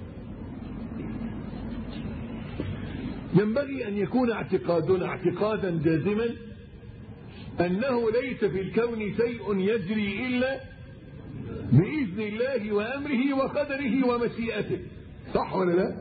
ينبغي أن يكون اعتقادنا اعتقادا جازما أنه ليس في الكون شيء يجري إلا بإذن الله وأمره وقدره ومشيئته صح ولا لا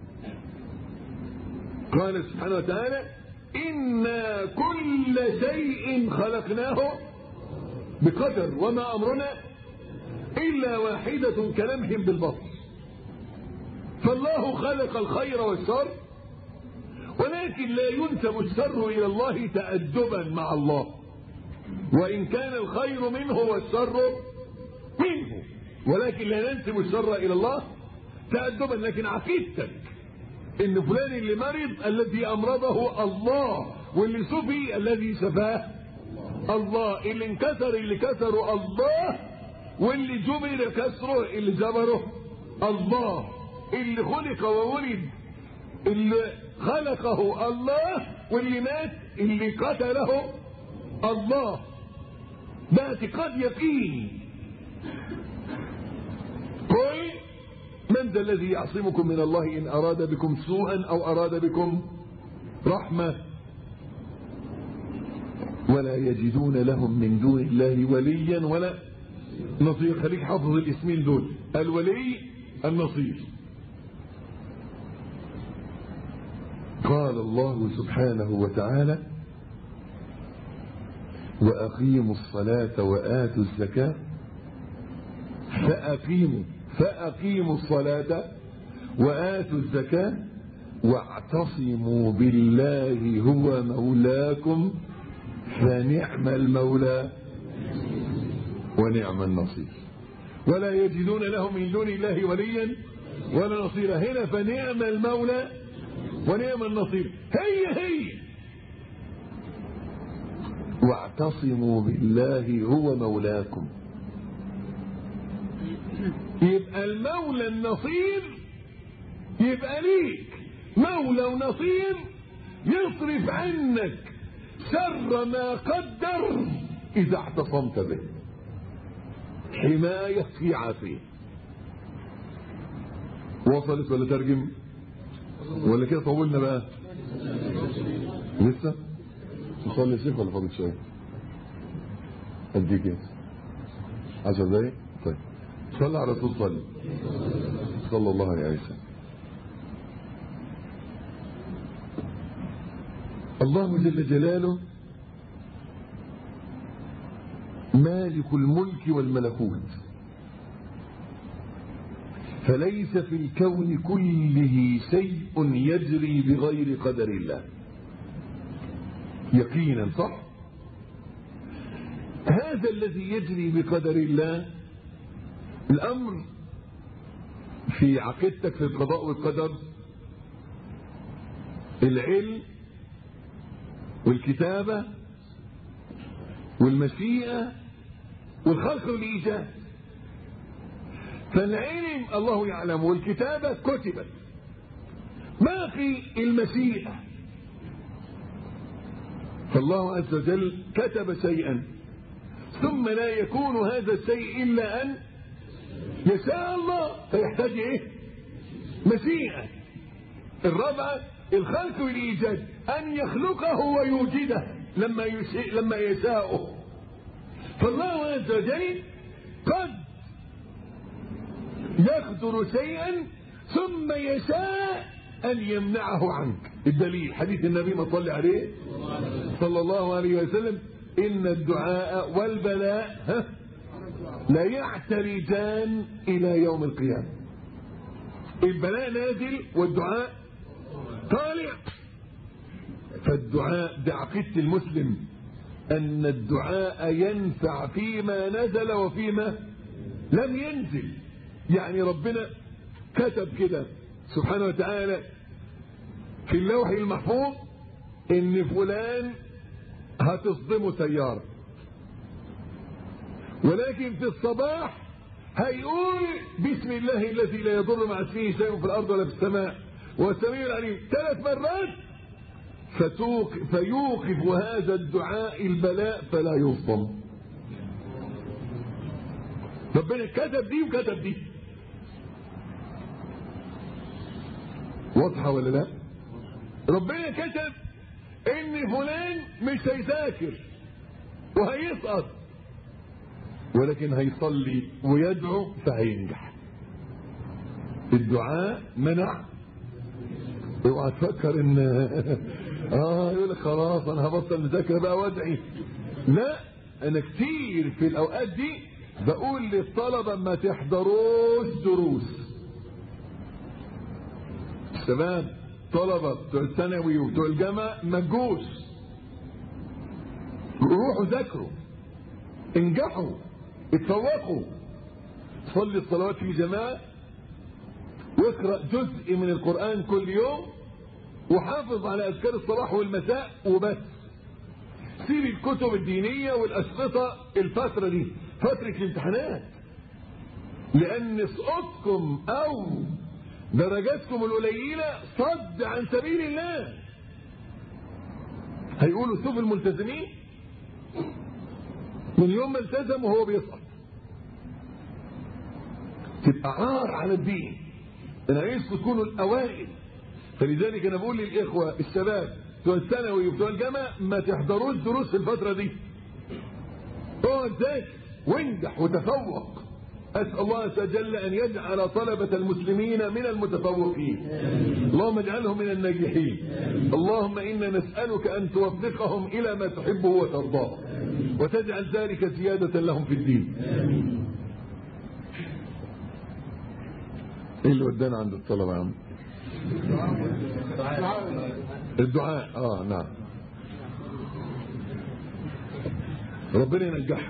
قال سبحانه وتعالى إنا كل شيء خلقناه بقدر وما أمرنا إلا واحدة كلمح بالبصر فالله خلق الخير والشر ولكن لا ينسب الشر إلى الله تأدبا مع الله وإن كان الخير منه والشر منه ولكن لا ننسب الشر إلى الله تأدبا لكن عقيدتك إن فلان اللي مرض الذي أمرضه الله واللي سفي الذي شفاه الله اللي انكسر اللي كسره الله واللي جبر كسره اللي جبره الله اللي خلق وولد اللي خلقه الله واللي مات اللي قتله الله ده اعتقاد يقيني قل من ذا الذي يعصمكم من الله إن أراد بكم سوءا أو أراد بكم رحمة ولا يجدون لهم من دون الله وليا ولا نصير خليك حافظ الاسمين دول الولي النصير قال الله سبحانه وتعالى وأقيموا الصلاة وآتوا الزكاة فأقيموا فأقيموا الصلاة وآتوا الزكاة واعتصموا بالله هو مولاكم فنعم المولى ونعم النصير ولا يجدون لهم من دون الله وليا ولا نصيرا هنا فنعم المولى ونعم النصير هي هي واعتصموا بالله هو مولاكم يبقى المولى النصير يبقى ليك مولى ونصير يصرف عنك شر ما قدر إذا اعتصمت به حماية في عافية وصلت ولا ترجم ولا كده طولنا بقى لسه نصلي يا شيخ ولا فاضل شويه اديك ايه 10 دقايق طيب صلى على رسول صلي صلى الله عليه وسلم الله جل جلاله مالك الملك والملكوت فليس في الكون كله شيء يجري بغير قدر الله يقينا صح هذا الذي يجري بقدر الله الأمر في عقيدتك في القضاء والقدر العلم والكتابة والمشيئة والخلق والإيجاد فالعلم الله يعلم والكتابة كتبت ما في المشيئة فالله عز وجل كتب شيئا ثم لا يكون هذا الشيء إلا أن يشاء الله فيحتاج إيه مشيئة الرابعة الخلق والإيجاد أن يخلقه ويوجده لما يشاء لما يشاءه فالله عز وجل قد يقدر شيئا ثم يشاء أن يمنعه عنك الدليل حديث النبي ما صلى عليه صلى الله عليه وسلم إن الدعاء والبلاء ها لا يعترجان إلى يوم القيامة البلاء نازل والدعاء طالع فالدعاء بعقيدة المسلم أن الدعاء ينفع فيما نزل وفيما لم ينزل يعني ربنا كتب كده سبحانه وتعالى في اللوح المحفوظ ان فلان هتصدمه سيارة ولكن في الصباح هيقول بسم الله الذي لا يضر مع اسمه شيء في الارض ولا في السماء والسميع العليم ثلاث مرات فتوق فيوقف هذا الدعاء البلاء فلا يصدم ربنا كتب دي وكتب دي واضحة ولا لا ربنا كتب ان فلان مش هيذاكر وهيسقط ولكن هيصلي ويدعو فهينجح الدعاء منع اوعى تفكر ان اه يقول لك خلاص انا هبطل مذاكره بقى وادعي لا انا كتير في الاوقات دي بقول للطلبه ما تحضروش دروس شباب طلبة بتوع الثانوي وبتوع الجامعة ما تجوش روحوا ذاكروا انجحوا اتفوقوا صلي الصلوات في جماعة واقرأ جزء من القرآن كل يوم وحافظ على أذكار الصباح والمساء وبس سيب الكتب الدينية والأشرطة الفترة دي فترة الامتحانات لأن سقوطكم أو درجاتكم القليلة صد عن سبيل الله هيقولوا شوف الملتزمين من يوم ما التزم وهو بيسقط تبقى عار على الدين انا عايزكم تكونوا الاوائل فلذلك انا بقول للاخوه الشباب بتوع الثانوي وبتوع الجامعه ما تحضروش دروس في الفتره دي اقعد ذاكر وانجح وتفوق أسأل الله عز وجل أن يجعل طلبة المسلمين من المتفوقين اللهم اجعلهم من الناجحين اللهم إنا نسألك أن توفقهم إلى ما تحبه وترضاه وتجعل ذلك زيادة لهم في الدين ايه اللي ودانا عند الطلبة يا عم الدعاء اه نعم ربنا ينجحهم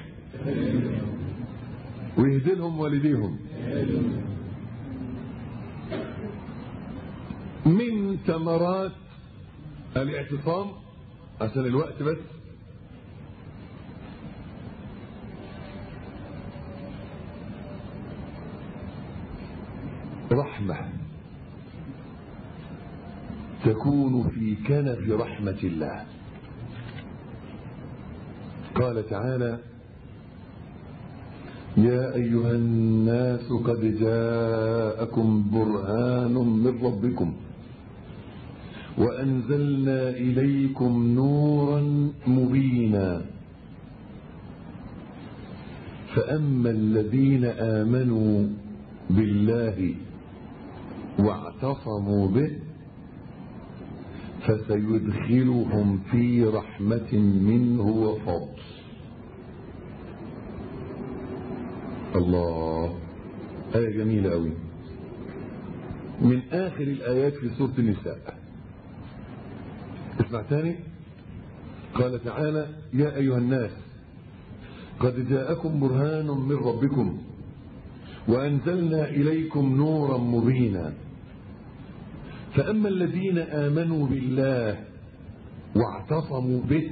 ويهدي لهم والديهم من ثمرات الاعتصام عشان الوقت بس رحمة تكون في كنف رحمة الله قال تعالى يا أيها الناس قد جاءكم برهان من ربكم وأنزلنا إليكم نورا مبينا فأما الذين آمنوا بالله واعتصموا به فسيدخلهم في رحمة منه وفضل الله آية جميلة أوي من آخر الآيات في سورة النساء اسمع تاني قال تعالى يا أيها الناس قد جاءكم برهان من ربكم وأنزلنا إليكم نورا مبينا فأما الذين آمنوا بالله واعتصموا به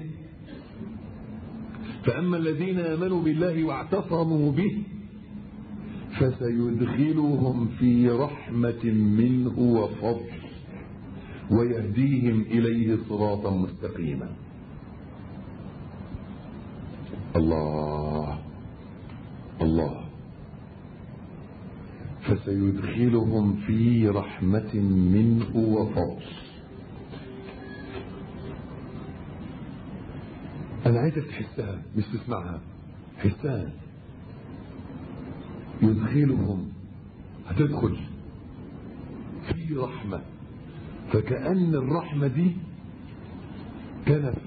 فأما الذين آمنوا بالله واعتصموا به فسيدخلهم في رحمة منه وفضل ويهديهم إليه صراطا مستقيما الله الله فسيدخلهم في رحمة منه وفضل أنا عايزك تحسها مش تسمعها حسها يدخلهم هتدخل في رحمة فكأن الرحمة دي كنف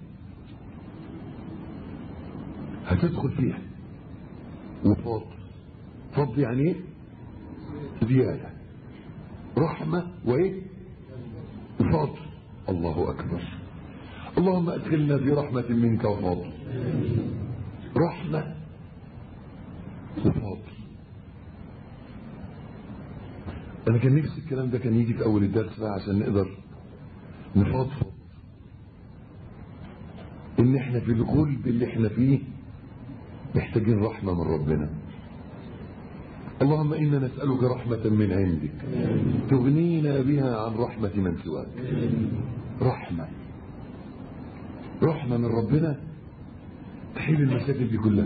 هتدخل فيها وفضل فضل يعني ايه زيادة رحمة وايه وفضل الله أكبر اللهم أدخلنا في رحمة منك وفضل رحمة وفضل أنا كان نفسي الكلام ده كان يجي في أول الدرس بقى عشان نقدر نفضفض إن إحنا في الغلب اللي إحنا فيه محتاجين رحمة من ربنا اللهم إنا نسألك رحمة من عندك تغنينا بها عن رحمة من سواك رحمة رحمة من ربنا تحيل المشاكل دي كلها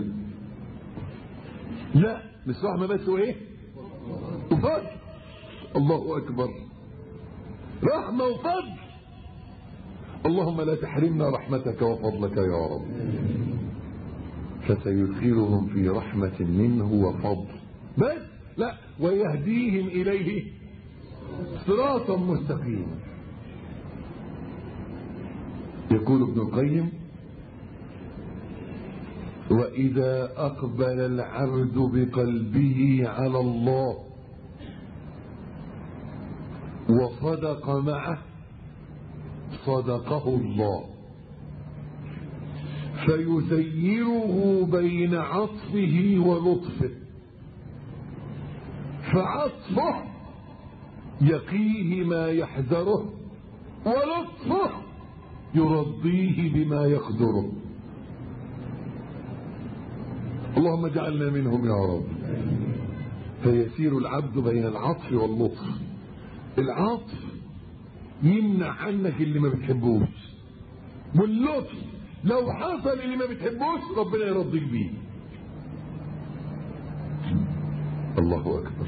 لا مش رحمة بس وإيه وفضل الله أكبر رحمة وفضل اللهم لا تحرمنا رحمتك وفضلك يا رب فسيدخلهم في رحمة منه وفضل بس لا ويهديهم إليه صراطا مستقيما يقول ابن القيم وإذا أقبل العبد بقلبه على الله وصدق معه صدقه الله فيسيره بين عطفه ولطفه فعطفه يقيه ما يحذره ولطفه يرضيه بما يقدره اللهم اجعلنا منهم يا رب فيسير العبد بين العطف واللطف العطف يمنع عنك اللي ما بتحبوش واللطف لو حصل اللي ما بتحبوش ربنا يرضيك بيه الله اكبر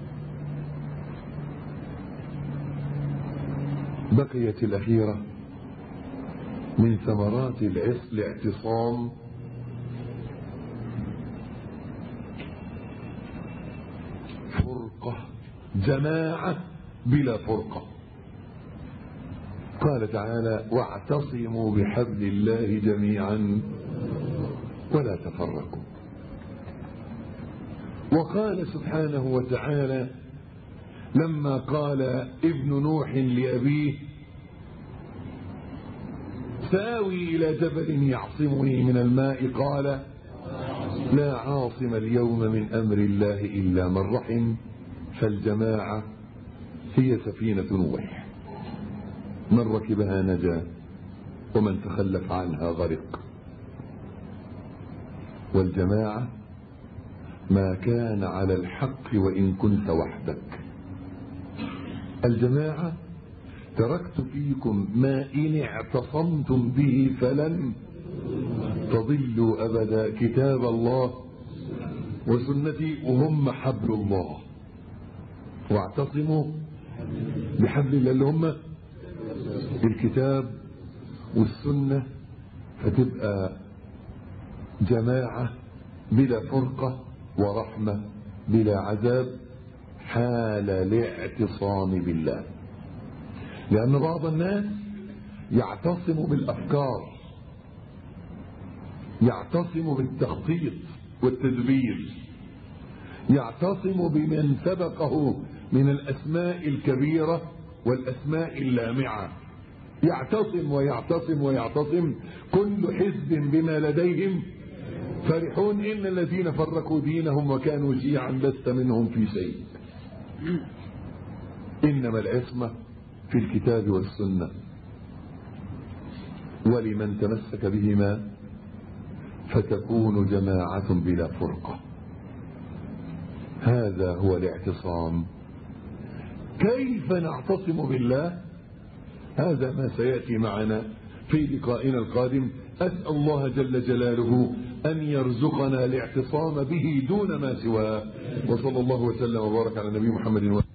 بقيت الاخيره من ثمرات العص الاعتصام فرقه جماعه بلا فرقه قال تعالى واعتصموا بحبل الله جميعا ولا تفرقوا وقال سبحانه وتعالى لما قال ابن نوح لأبيه ساوي إلى جبل يعصمني من الماء قال لا عاصم اليوم من أمر الله إلا من رحم فالجماعة هي سفينة نوح من ركبها نجا ومن تخلف عنها غرق والجماعة ما كان على الحق وإن كنت وحدك الجماعة تركت فيكم ما إن اعتصمتم به فلن تضلوا أبدا كتاب الله وسنتي وهم حبل الله واعتصموا بحبل الله اللي هم الكتاب والسنة فتبقى جماعة بلا فرقة ورحمة بلا عذاب حال الاعتصام بالله لأن بعض الناس يعتصم بالأفكار يعتصم بالتخطيط والتدبير يعتصم بمن سبقه من الأسماء الكبيرة والأسماء اللامعة يعتصم ويعتصم ويعتصم كل حزب بما لديهم فرحون إن الذين فرقوا دينهم وكانوا شيعا لست منهم في شيء إنما العصمة في الكتاب والسنة ولمن تمسك بهما فتكون جماعة بلا فرقة هذا هو الاعتصام كيف نعتصم بالله هذا ما سيأتي معنا في لقائنا القادم أسأل الله جل جلاله أن يرزقنا الاعتصام به دون ما سواه وصلى الله وسلم وبارك على نبي محمد